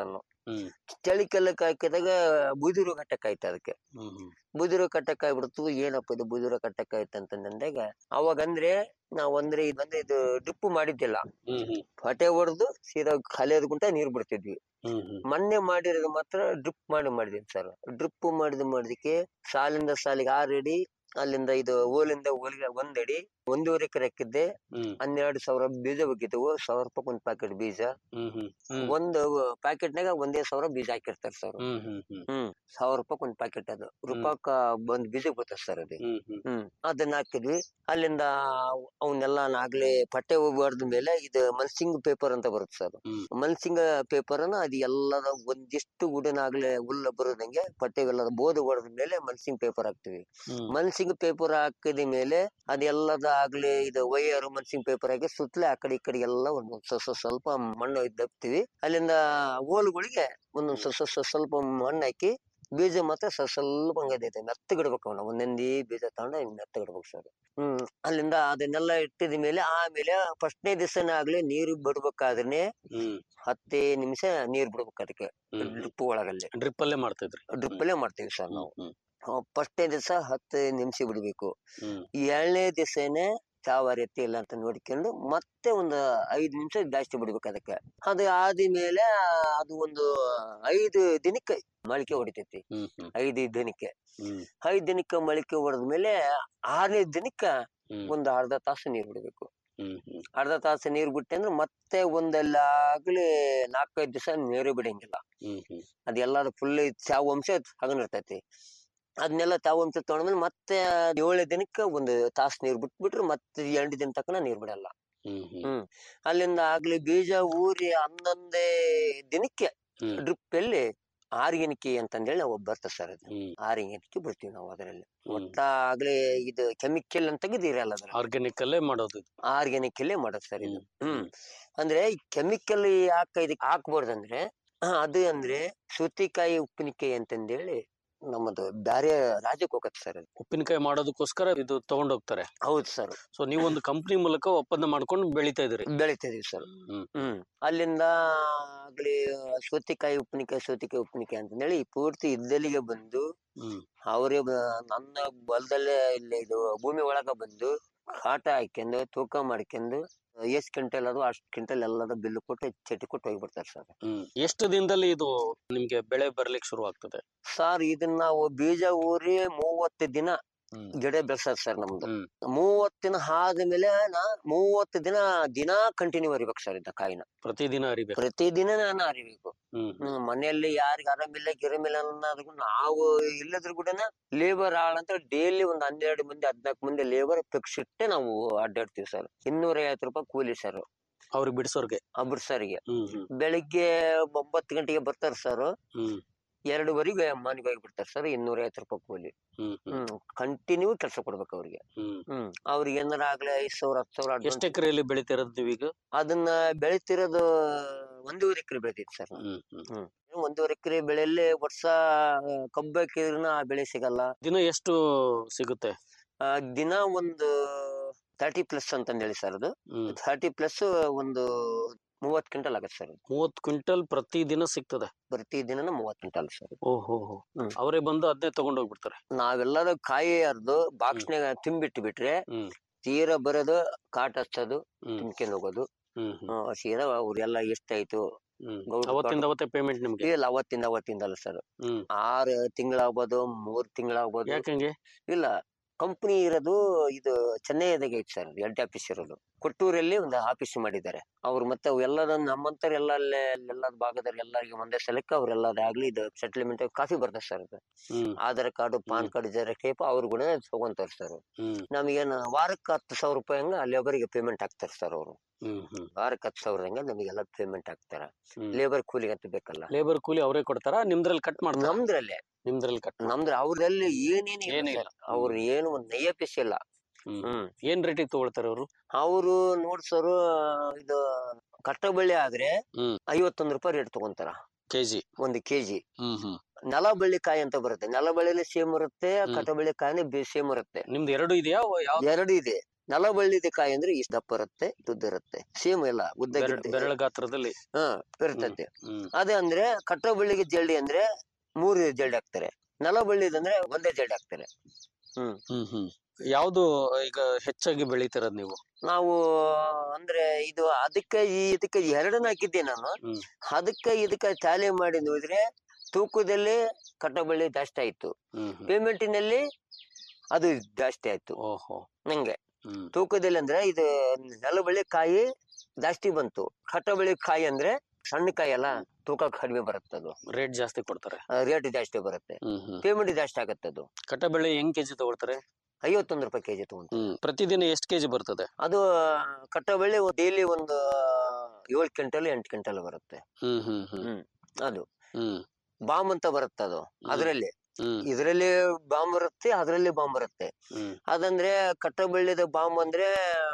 ಹ್ಮ್ ಚಳಿಕೆಲ್ಲ ಹಾಕಿದಾಗ ಬುದಿರು ಕಟ್ಟಕ್ಕಾಯ್ತು ಅದಕ್ಕೆ ಹ್ಮ್ ಹ್ಮ್ ಬುದಿರು ಕಟ್ಟಕ್ಕಾಗ್ಬಿಡ್ತು ಏನಪ್ಪ ಇದು ಬುದಿರು ಕಟ್ಟಕ್ಕಾಯ್ತು ಅಂತಂದಾಗ ಅವಾಗ ಅಂದ್ರೆ ನಾವ್ ಅಂದ್ರೆ ಇದಂದ್ರೆ ಇದು ಡ್ರಿಪ್ ಮಾಡಿದ್ದಿಲ್ಲ ಹ್ಮ್ ಹ್ಮ್ ಹೊಟ್ಟೆ ಹೊಡೆದು ಸೀದಾ ಖಾಲಿ ಗುಂಟ ನೀರ್ ಬಿಡ್ತಿದ್ವಿ ಹ್ಮ್ ಹ್ಮ್ ಮೊನ್ನೆ ಮಾಡಿರೋದು ಮಾತ್ರ ಡ್ರಿಪ್ ಮಾಡಿ ಮಾಡಿದೀನಿ ಸರ್ ಡ್ರಿಪ್ ಮಾಡಿದ ಮಾಡಿದಕ್ಕೆ ಸಾಲಿಂದ ಸಾಲಿಗೆ ಆರು ಅಡಿ ಅಲ್ಲಿಂದ ಇದು ಓಲಿಂದ ಓಲಿಗೆ ಒಂದ್ ಅಡಿ ಒಂದೂವರೆ ಎಕರೆ ಹಾಕಿದ್ದೆ ಹ್ಮ್ ಹನ್ನೆರಡು ಸಾವಿರ ಬೀಜ ಬೇಕಿದ್ದವು ಸಾವಿರ ರೂಪಾಯಿ ಒಂದ್ ಪ್ಯಾಕೆಟ್ ಬೀಜ ಹ್ಮ್ ಹ್ಮ್ ಹ್ಮ್ ಒಂದು ಪ್ಯಾಕೆಟ್ನಾಗ ಒಂದೇ ಸಾವಿರ ಬೀಜ ಹಾಕಿರ್ತಾರೆ ಸರ್ ಹ್ಮ್ ಹ್ಮ್ ಹ್ಮ್ ಹ್ಮ್ ಸಾವಿರ ರೂಪಾಯಿ ಒಂದ್ ಪ್ಯಾಕೆಟ್ ಅದು ರೂಪಾಯಿಕ ಒಂದ್ ಬೀಜ ಬರ್ತದೆ ಸರ್ ಅದು ಹ್ಮ್ ಹ್ಮ್ ಹ್ಮ್ ಅದನ್ನ ಹಾಕಿದ್ವಿ ಅಲ್ಲಿಂದ ಅವನ್ನೆಲ್ಲ ನಾಗ್ಲೇ ಪಟ್ಟೆ ಹೋಗ್ಬಾರ್ದ ಮೇಲೆ ಇದು ಮಲ್ಸಿಂಗ್ ಪೇಪರ್ ಅಂತ ಬರುತ್ತೆ ಸರ್ ಹ್ಮ್. ಮಲ್ಸಿಂಗ್ ಪೇಪರ್ ಅನ್ನ ಅದು ಎಲ್ಲದ ಒಂದಿಷ್ಟು ಗುಡನಾಗ್ಲೇ ಹುಲ್ಲ ಬರೋದಂಗೆ ಪಟ್ಟೆವೆಲ್ಲದ ಬೋಧು ಹೊಡೆದ ಮೇಲೆ ಮಲ್ಸಿಂಗ್ ಪೇಪರ್ ಹಾಕ್ತಿವಿ ಹ್ಮ್ ಮಲ್ಸಿಂಗ್ ಪೇಪರ್ ಹಾಕಿದ ಮೇಲೆ ಅದೆಲ್ಲದ ಆಗ್ಲಿ ಇದು ವೈಯರ್ ಮಲ್ಸಿಂಗ್ ಪೇಪರ್ ಹಾಕಿ ಸುತ್ತಲೇ ಆ ಕಡೆ ಈ ಕಡೆ ಎಲ್ಲ ಒಂದು ಸ್ವಲ್ಪ ಸ್ವಲ್ಪ ಮಣ್ಣು ದಪ್ತೀವಿ ಅಲ್ಲಿಂದ ಓಲುಗಳಿಗೆ ಒಂದೊಂದ್ ಸ್ವಲ್ಪ ಸ್ವಲ್ಪ ಸ್ವಲ್ಪ ಮಣ್ಣು ಹಾಕಿ ಬೀಜ ಮಾತ್ರ ಸ್ವಲ್ಪ ಸ್ವಲ್ಪ ಹಂಗದೈತೆ ಮೆತ್ತಗಿಡ್ಬೇಕು ಅವನ್ನ ಒಂದೊಂದೇ ಬೀಜ ತಗೊಂಡು ಹಿಂಗ್ ಮೆತ್ತಗಿಡ್ಬೇಕು ಸರ್ ಹ್ಮ್ ಅಲ್ಲಿಂದ ಅದನ್ನೆಲ್ಲ ಇಟ್ಟಿದ ಮೇಲೆ ಆಮೇಲೆ ಫಸ್ಟ್ನೇ ದಿವಸನೇ ಆಗ್ಲಿ ನೀರು ಬಿಡ್ಬೇಕಾದ್ರೆ ಹ್ಮ್ ಹತ್ತೇ ನಿಮಿಷ ನೀರ್ ಬಿಡ್ಬೇಕು ಅದಕ್ಕೆ ಹ್ಮ್ ಡ್ರಿಪ್ ಒಳಗಲ್ಲಿ ಡ್ರಿಪ್ ಅಲ್ಲೇ ಮಾಡ್ತಿದ್ರಿ ಡ್ರಿಪ್ ಅಲ್ಲೇ ಮಾಡ್ತೀವಿ ಸರ್ ನಾವು ಹ್ಮ್ ಫಸ್ಟ್ನೇ ದಿವಸ ಹತ್ತು ನಿಮಿಷ ಬಿಡ್ಬೇಕು ಹ್ಮ್ ಎರಡನೇ ದಿವಸನೇ ಯಾವ ರೀತಿ ಇಲ್ಲ ಅಂತ ನೋಡ್ಕೊಂಡು ಮತ್ತೆ ಒಂದು ಐದ್ ನಿಮಿಷ ಜಾಸ್ತಿ ಬಿಡ್ಬೇಕು ಅದಕ್ಕೆ ಅದು ಆದ್ಮೇಲೆ ಅದು ಒಂದು ಐದು ದಿನಕ್ಕೆ ಮೊಳಕೆ ಹೊಡಿತೈತಿ ಹ್ಮ್ ಹ್ಮ್ ಐದು ದಿನಕ್ಕೆ ಹ್ಮ್ ಐದ್ ದಿನಕ್ಕೆ ಮೊಳಕೆ ಹೊಡೆದ್ಮೇಲೆ ಆರನೇ ದಿನಕ್ಕ ಹ್ಮ್ ಒಂದು ಅರ್ಧ ತಾಸು ನೀರ್ ಬಿಡ್ಬೇಕು ಹ್ಮ್ ಹ್ಮ್ ಅರ್ಧ ತಾಸು ನೀರ್ ಬಿಟ್ಟೆ ಅಂದ್ರೆ ಮತ್ತೆ ಒಂದೆಲ್ಲ ಆಗ್ಲಿ ನಾಲ್ಕೈದು ದಿವಸ ನೀರು ಬಿಡಂಗಿಲ್ಲ ಹ್ಮ್ ಹ್ಮ್ ಅದೆಲ್ಲದ ಫುಲ್ ಚಾವಂಶ ಹಗನಿರ್ತೈತಿ ಅದನ್ನೆಲ್ಲ ಚಾವಂಶ ತಗೊಂಡ್ಮೇಲೆ ಮತ್ತೆ ಏಳನೇ ದಿನಕ್ಕೆ ಒಂದು ತಾಸು ನೀರ್ ಬಿಟ್ಬಿಟ್ರೆ ಮತ್ತೆ ಎಂಟು ದಿನ ತನಕ ನೀರ್ ಬಿಡಲ್ಲ ಹ್ಮ್ ಹ್ಮ್ ಹ್ಮ್ ಅಲ್ಲಿಂದ ಆಗ್ಲಿ ಬೀಜ ಊರಿ ಹನ್ನೊಂದೇ ದಿನಕ್ಕೆ ಹ್ಮ್ ಡ್ರಿಪ್ ಅಲ್ಲಿ ಆರ್ಗ್ಯಾನಿಕ್ ಅಂತಂದೇಳಿ ನಾವು ಬರ್ತದೆ ಸರ್ ಅದು ಹ್ಮ್ ಆರ್ಗ್ಯಾನಿಕ್ ಬಿಡ್ತೀವಿ ನಾವು ಅದರಲ್ಲಿ ಹ್ಮ್ ಒಟ್ಟ ಆಗ್ಲಿ ಇದು ಕೆಮಿಕಲ್ ಅಂತ ಇರಲ್ಲ ಅದ್ರ ಆರ್ಗ್ಯಾನಿಕ್ ಅಲ್ಲೇ ಮಾಡೋದು ಇದು. ಆರ್ಗ್ಯಾನಿಕ್ ಅಲ್ಲೇ ಮಾಡೋದು ಸರ್ ಇದು ಹ್ಮ್ ಹ್ಮ್ ಅಂದ್ರೆ ಈ ಕೆಮಿಕಲ್ ಯಾಕ ಇದಕ್ಕೆ ಹಾಕ್ಬಾರ್ದಂದ್ರೆ ಆ, ಅದು ಅಂದ್ರೆ ಸೌತೆಕಾಯಿ ಉಪ್ಪಿನಕಾಯಿ ಅಂತಂದೇಳಿ ನಮ್ಮದು ಬ್ಯಾರೆ ರಾಜ್ಯಕ್ಕೆ ಹೋಗತ್ತೆ ಸರ್ ಅದು ಉಪ್ಪಿನಕಾಯಿ ಮಾಡೋದಕ್ಕೋಸ್ಕರ ಇದು ತಗೊಂಡ್ ಹೋಗ್ತಾರೆ ಹೌದು ಸರ್ ಸೊ ನೀವು ಒಂದು ಕಂಪ್ನಿ ಮೂಲಕ ಒಪ್ಪಂದ ಮಾಡ್ಕೊಂಡು ಬೆಳಿತಾ ಇದ್ರಿ ಬೆಳಿತಾ ಇದೀವಿ ಸರ್ ಹ್ಮ್ ಹ್ಮ್ ಅಲ್ಲಿಂದ ಆಗ್ಲಿ ಸೌತೆಕಾಯಿ ಉಪ್ಪಿನಕಾಯಿ ಸೌತೆಕಾಯಿ ಉಪ್ಪಿನಕಾಯಿ ಅಂತಂದೇಳಿ ಪೂರ್ತಿ ಇದ್ದಲ್ಲಿಗೆ ಬಂದು ಹ್ಮ್ ಅವರೇ ನನ್ನ ಹೊಲದಲ್ಲೇ ಇಲ್ಲಿ ಇದು ಭೂಮಿ ಒಳಗ ಬಂದು ಕಾಟ ಹಾಕ್ಯಂದು ತೂಕ ಮಾಡ್ಕೊಂಡು ಎಷ್ಟ್ ಕ್ವಿಂಟಲ್ ಅದು ಅಷ್ಟ್ ಕ್ವಿಂಟಲ್ ಎಲ್ಲದ ಬಿಲ್ ಕೊಟ್ಟು ಚಟಿ ಕೊಟ್ಟು ಹೋಗ್ಬಿಡ್ತಾರೆ ಸರ್ ಹ್ಮ್ ಎಷ್ಟು ದಿನದಲ್ಲಿ ಇದು ನಿಮ್ಗೆ ಬೆಳೆ ಬರ್ಲಿಕ್ಕೆ ಶುರು ಆಗ್ತದೆ ಸರ್ ಇದನ್ನ ನಾವು ಬೀಜ ಊರಿ ಮೂವತ್ತು ದಿನ ಹ್ಮ್ ಗಿಡ ಬೆಳ್ಸದ್ ಸರ್ ನಮ್ದು ಹ್ಮ್ ಮೂವತ್ತು ದಿನ ಆದ್ಮೇಲೆ ನಾ ಮೂವತ್ತು ದಿನ ದಿನಾ ಕಂಟಿನ್ಯೂ ಅರಿಬೇಕು ಸರ್ ಇದ್ದ ಕಾಯಿನ ಪ್ರತಿದಿನ ಅರಿಬೇಕು ಪ್ರತಿದಿನ ನಾನು ಅರಿಬೇಕು ಹ್ಮ್ ಹ್ಮ್ ಮನೆಯಲ್ಲಿ ಯಾರಿಗ ಆರಾಮಿಲ್ಲ ಗಿರಮಿಲ್ಲ ಅನ್ನೋದು ನಾವು ಇಲ್ಲದ್ರ ಕೂಡ ಲೇಬರ್ ಆಳ್ ಅಂತ ಡೈಲಿ ಒಂದ್ ಹನ್ನೆರಡು ಮಂದಿ ಹದ್ನಾಲ್ಕು ಮಂದಿ ಲೇಬರ್ ಫಿಕ್ಸ್ ಇಟ್ಟೆ ನಾವು ಅಡ್ಡಾಡ್ತೀವಿ ಸರ್ ಇನ್ನೂರ ಐವತ್ತು ರೂಪಾಯಿ ಕೂಲಿ ಸರ್ ಅವ್ರಿಗೆ ಬಿಡಿಸೋರ್ಗೆ ಅಬ್ರಸರಿಗೆ ಹ್ಮ್ ಹ್ಮ್ ಬೆಳಿಗ್ಗೆ ಒಂಬತ್ತು ಗಂಟೆಗೆ ಬರ್ತಾರೆ ಸರ್ ಹ್ಮ್ ಎರಡುವರೆಗೆ ಮನೆಗೆ ಹೋಗಿ ಬಿಡ್ತಾರೆ ಸರ್ ಇನ್ನೂರ ಐವತ್ತು ರೂಪಾಯಿ ಕೂಲಿ ಹ್ಮ್ ಹ್ಮ್ ಹ್ಮ್ ಕಂಟಿನ್ಯೂ ಕೆಲಸ ಕೊಡ್ಬೇಕು ಅವ್ರಿಗೆ ಹ್ಮ್ ಹ್ಮ್ ಅವ್ರಿಗೆ ಏನಾರ ಆಗ್ಲಿ ಐದ್ ಸಾವಿರ ಹತ್ತು ಸಾವಿರ advance ಎಷ್ಟು ಎಕರೆಯಲ್ಲಿ ಬೆಳಿತಿರೋದು ನೀವೀಗ ಅದನ್ನ ಬೆಳಿತಿರೋದು ಒಂದೂವರೆ ಎಕರೆ ಬೆಳಿತೈತಿ ಸರ್ ಹ್ಮ್ ಹ್ಮ್ ಒಂದೂವರೆ ಎಕರೆ ಬೆಳೆಯಲ್ಲಿ ವರ್ಷ ಕಬ್ಬು ಹಾಕಿದ್ರೂ ಆ ಬೆಳೆ ಸಿಗಲ್ಲ ದಿನ ಎಷ್ಟು ಸಿಗುತ್ತೆ ಆ, ದಿನ ಒಂದು ತರ್ಟಿ ಪ್ಲಸ್ ಅಂತಂದ್ ಹೇಳಿ ಸರ್ ಅದು ಹ್ಮ್ ತರ್ಟಿ ಪ್ಲಸ್ ಒಂದು ಮೂವತ್ ಕ್ವಿಂಟಲ್ ಆಗತ್ತೆ ಸರ್ ಮೂವತ್ ಕ್ವಿಂಟಲ್ ಪ್ರತಿ ದಿನ ಸಿಗ್ತದೆ ಪ್ರತಿ ದಿನ ಮೂವತ್ ಕ್ವಿಂಟಲ್ ಸರ್ ಓಹೋ ಹ್ಮ್. ಅವರೇ ಬಂದು ಅದನ್ನೇ ತಗೊಂಡ್ ಹೋಗ್ಬಿಡ್ತಾರೆ ನಾವೆಲ್ಲದ ಕಾಯಿ ಹರಿದು ಬಾಕ್ಸ್ನಾಗ ತುಂಬಿಟ್ಟು ಬಿಟ್ರೆ ಹ್ಮ್ ತೀರಾ ಬರೋದು ಕಾಟ್ ಹಚ್ಚೋದು ಹ್ಮ್ ತುಂಬ್ಕೊಂಡ್ ಹೋಗೋದು ಹ್ಮ್ ಹ್ಮ್ ಆ, ಸೀದಾ ಅವ್ರೆಲ್ಲ ಎಷ್ಟಾಯ್ತು ಹ್ಮ್ ಗೌಡ್ರು ಅವತ್ತಿಂದ ಅವತ್ತೇ ಪೇಮೆಂಟ್ ನಿಮ್ಗೆ ಇಲ್ಲ ಅವತ್ತಿಂದ ಅವತ್ತಿಂದಲ್ಲ ಸರ್ ಹ್ಮ್ ಆರು ತಿಂಗಳಾಗ್ಬೋದು ಮೂರ್ ತಿಂಗಳಾಗ್ಬೋದು ಯಾಕಂಗೆ ಇಲ್ಲ ಕಂಪನಿ ಇರೋದು ಇದು ಚೆನ್ನೈದಾಗೆ ಐತೆ ಸರ್ ಹೆಡ್ ಆಫೀಸ್ ಇರೋದು ಕೊಟ್ಟೂರಲ್ಲಿ ಒಂದು ಆಫೀಸ್ ಮಾಡಿದ್ದಾರೆ ಅವ್ರು ಮತ್ತೆ ಅವು ಎಲ್ಲದ ನಮ್ಮಂತರ ಎಲ್ಲ ಅಲ್ಲೇ ಎಲ್ಲ ಭಾಗದಲ್ಲಿ ಎಲ್ಲರಿಗೆ ಒಂದೇ ಸಲಕ್ಕೆ ಅವ್ರೆಲ್ಲದಾಗ್ಲಿ ಇದು ಸೆಟ್ಲ್ಮೆಂಟ್ ಕಾಫಿ ಬರ್ತದೆ ಸರ್ ಅದು ಹ್ಮ್ ಆಧಾರ್ ಕಾರ್ಡ್ ಪಾನ್ ಹ್ಮ್. ಕಾರ್ಡ್ ಜೆರಾಕ್ಸ್ ಟೈಪ್ ಅವ್ರು ಕೂಡ ತಗೊಂತಾರೆ ಸರ್ ಹ್ಮ್ ನಮಗೇನು ವಾರಕ್ಕೆ ಹತ್ತು ಸಾವಿರ ರೂಪಾಯಿ ಹಂಗ ಲೇಬರ್ಗೆ ಪೇಮೆಂಟ್ ಹಾಕ್ತಾರೆ ಸರ್ ಅವರು ಹ್ಮ್ ಹ್ಮ್ ವಾರಕ್ಕೆ ಹತ್ತು ಸಾವಿರ ಹಂಗ ನಮಗೆಲ್ಲ ಪೇಮೆಂಟ್ ಹಾಕ್ತಾರೆ ಹ್ಮ್ ಲೇಬರ್ ಕೂಲಿಗೆ ಅಂತ ಬೇಕಲ್ಲ ಲೇಬರ್ ಕೂಲಿ ಅವರೇ ಕೊಡ್ತಾರ ನಿಮ್ದ್ರಲ್ಲಿ ಕಟ್ ಮಾಡ್ತಾರ ನಮ್ದ್ರಲ್ಲೇ ನಿಮ್ದ್ರಲ್ಲಿ ಕಟ್ ನಮ್ದ್ರ ಅವ್ರಲ್ಲಿ ಏನೇನು ಏನೂ ಇಲ್ಲ ಇಲ್ಲ. ಅವ್ರು ಏನು ಒಂದ್ ನಯ್ಯ ಪೀಸ್ ಇಲ್ಲ ಹ್ಮ್ ಹ್ಮ್ ಏನ್ ರೇಟಿಗೆ ತಗೊಳ್ತಾರೆ ಅವರು ಅವರು ನೋಡ್ಸೋರು ಇದು ಕಟ್ಟಬಳ್ಳಿ ಆದ್ರೆ ಹ್ಮ್. ಐವತ್ತೊಂದು ರೂಪಾಯಿ ರೇಟ್ ತಗೊಂತಾರ ಕೆಜಿ ಒಂದು ಕೆಜಿ ಹ್ಮ್ ಹ್ಮ್ ನೆಲಬಳ್ಳಿ ಕಾಯಿ ಅಂತ ಬರುತ್ತೆ ನೆಲಬಳ್ಳಿಲಿ ಸೇಮ್ ಇರುತ್ತೆ ಹ್ಮ್. ಕಟ್ಟಬಳ್ಳಿ ಕಾಯಿನೇ ಸೇಮ್ ಇರುತ್ತೆ ನಿಮ್ದು ಎರಡು ಇದೆಯಾ ಯಾವ ಎರಡು ಇದೆ ನಲಬಳ್ಳಿದ ಕಾಯಿ ಅಂದ್ರೆ ಇಷ್ಟ ದಪ್ಪ ಇರುತ್ತೆ ಉದ್ದ ಇರುತ್ತೆ ಸೇಮ್ ಎಲ್ಲ ಉದ್ದ ಬೆರಳ ಬೆರಳ ಗಾತ್ರದಲ್ಲಿ ಹಾ ಇರ್ತೈತೆ ಹ್ಮ್ ಅದೇ ಅಂದ್ರೆ ಕಟ್ಟೋ ಬಳ್ಳಿಗೆ ಜಲ್ಡಿ ಅಂದ್ರೆ ಮೂರು ಜಲ್ಡಿ ಹಾಕ್ತಾರೆ ನಲ ಬಳ್ಳಿದಂದ್ರೆ ಒಂದೇ ಜಲ್ಡಿ ಹಾಕ್ತಾರೆ ಹ್ಮ್ ಹ್ಮ್ ಹ್ಮ್ ಯಾವ್ದು ಈಗ ಹೆಚ್ಚಾಗಿ ಬೆಳಿತಿರೋದ್ ನೀವು ನಾವು ಅಂದ್ರೆ ಇದು ಅದಕ್ಕೆ ಈ ಇದಕ್ಕೆ ಎರಡನ್ನ ಹಾಕಿದ್ದೆ ನಾನು ಹ್ಮ್. ಅದಕ್ಕೆ ಇದಕ್ಕೆ ಟ್ಯಾಲಿ ಮಾಡಿ ನೋಡಿದ್ರೆ ತೂಕದಲ್ಲಿ ಕಟ್ಟಬಳ್ಳಿ ಜಾಸ್ತಿ ಆಯ್ತು ಹ್ಮ್ ಹ್ಮ್ ಪೇಮೆಂಟಿನಲ್ಲಿ ಅದು ಜಾಸ್ತಿ ಆಯ್ತು ಓಹೋ ನಂಗೆ ಹ್ಮ್ ತೂಕದಲ್ಲಿ ಅಂದ್ರೆ ಇದು ನೆಲಬಳ್ಳಿ ಕಾಯಿ ಜಾಸ್ತಿ ಬಂತು ಕಟ್ಟಬಳ್ಳಿ ಕಾಯಿ ಅಂದ್ರೆ ಸಣ್ಣ ಕಾಯಿ ಅಲ್ಲ ತೂಕ ಕಡಿಮೆ ಬರುತ್ತೆ ಅದು ರೇಟ್ ಜಾಸ್ತಿ ಕೊಡ್ತಾರೆ ರೇಟ್ ಜಾಸ್ತಿ ಬರುತ್ತೆ ಹ್ಮ್ ಹ್ಮ್ ಪೇಮೆಂಟ್ ಜಾಸ್ತಿ ಆಗತ್ತೆ ಅದು ಕಟ್ಟಬೆಳೆ ಹೆಂಗ್ ಕೆಜಿ ತಗೊಳ್ತಾರೆ ಐವತ್ತೊಂದು ರೂಪಾಯಿ ಕೆಜಿ ತಗೊಂಡು ಹ್ಮ್ ಪ್ರತಿದಿನ ಎಷ್ಟ್ ಕೆಜಿ ಬರ್ತದೆ ಅದು ಕಟ್ಟಬಳ್ಳಿ ಡೈಲಿ ಒಂದು ಏಳು ಕ್ವಿಂಟಲ್ ಎಂಟು ಕ್ವಿಂಟಲ್ ಬರುತ್ತೆ ಹ್ಮ್ ಹ್ಮ್ ಹ್ಮ್ ಹ್ಮ್ ಅದು ಹ್ಮ್ ಬಾಂಬ್ ಅಂತ ಬರುತ್ತೆ ಅದು ಅದ್ರಲ್ಲಿ ಹ್ಮ್ ಇದ್ರಲ್ಲಿ ಬಾಂಬ್ ಬರುತ್ತೆ ಅದ್ರಲ್ಲಿ ಬಾಂಬ್ ಬರುತ್ತೆ ಹ್ಮ್ ಅದಂದ್ರೆ ಕಟ್ಟಬಳ್ಳಿದ ಬಾಂಬ್ ಅಂದ್ರೆ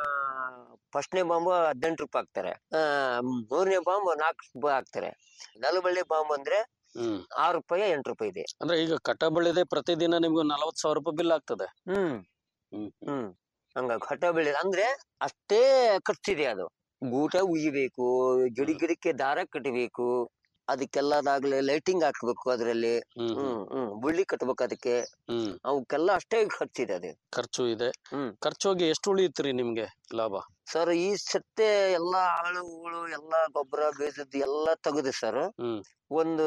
ಫಸ್ಟ್ನೇ ಬಾಂಬ್ ಹದಿನೆಂಟು ರೂಪಾಯಿ ಹಾಕ್ತಾರೆ ಆ, ಮೂರನೇ ಬಾಂಬ್ ನಾಲ್ಕು ರೂಪಾಯಿ ಹಾಕ್ತಾರೆ ನಲಬಳ್ಳಿ ಬಾಂಬ್ ಅಂದ್ರೆ ಹ್ಮ್ ಆರು ರೂಪಾಯಿ ಎಂಟು ರೂಪಾಯಿ ಇದೆ ಅಂದ್ರೆ ಈಗ ಕಟ್ಟಬೆಳೆದೆ ಪ್ರತಿದಿನ ನಿಮ್ಗೆ ನಲವತ್ ಸಾವಿರ ರೂಪಾಯಿ ಬಿಲ್ ಆಗ್ತದೆ ಹ್ಮ್ ಹ್ಮ್ ಹ್ಮ್ ಹಂಗ ಕಟ್ಟಬಳ್ಳಿ ಅಂದ್ರೆ ಅಷ್ಟೇ ಖರ್ಚಿದೆ ಅದು ಗೂಟ ಉಯ್ಯಬೇಕು ಗಿಡ ಗಿಡಕ್ಕೆ ದಾರ ಕಟ್ಟಬೇಕು ಅದಕ್ಕೆಲ್ಲದಾಗ್ಲಿ ಲೈಟಿಂಗ್ ಹಾಕ್ಬೇಕು ಅದ್ರಲ್ಲಿ ಹ್ಮ್ ಹ್ಮ್ ಹ್ಮ್ ಹ್ಮ್ ಬುಳ್ಳಿ ಕಟ್ಬೇಕು ಅದಕ್ಕೆ ಹ್ಮ್ ಅವಕ್ಕೆಲ್ಲ ಅಷ್ಟೇ ಖರ್ಚಿದೆ ಅದು ಖರ್ಚು ಇದೆ ಹ್ಮ್. ಖರ್ಚು ಹೋಗಿ ಎಷ್ಟು ಉಳಿಯುತ್ರಿ ನಿಮ್ಗೆ ಲಾಭ ಸರ್ ಈ ಸತ್ತೆ ಎಲ್ಲಾ ಆಳುಗಳು ಎಲ್ಲಾ ಗೊಬ್ಬರ ಬೀಜದ್ದು ಎಲ್ಲಾ ತೆಗೆದು ಸರ್ ಹ್ಮ್ ಒಂದು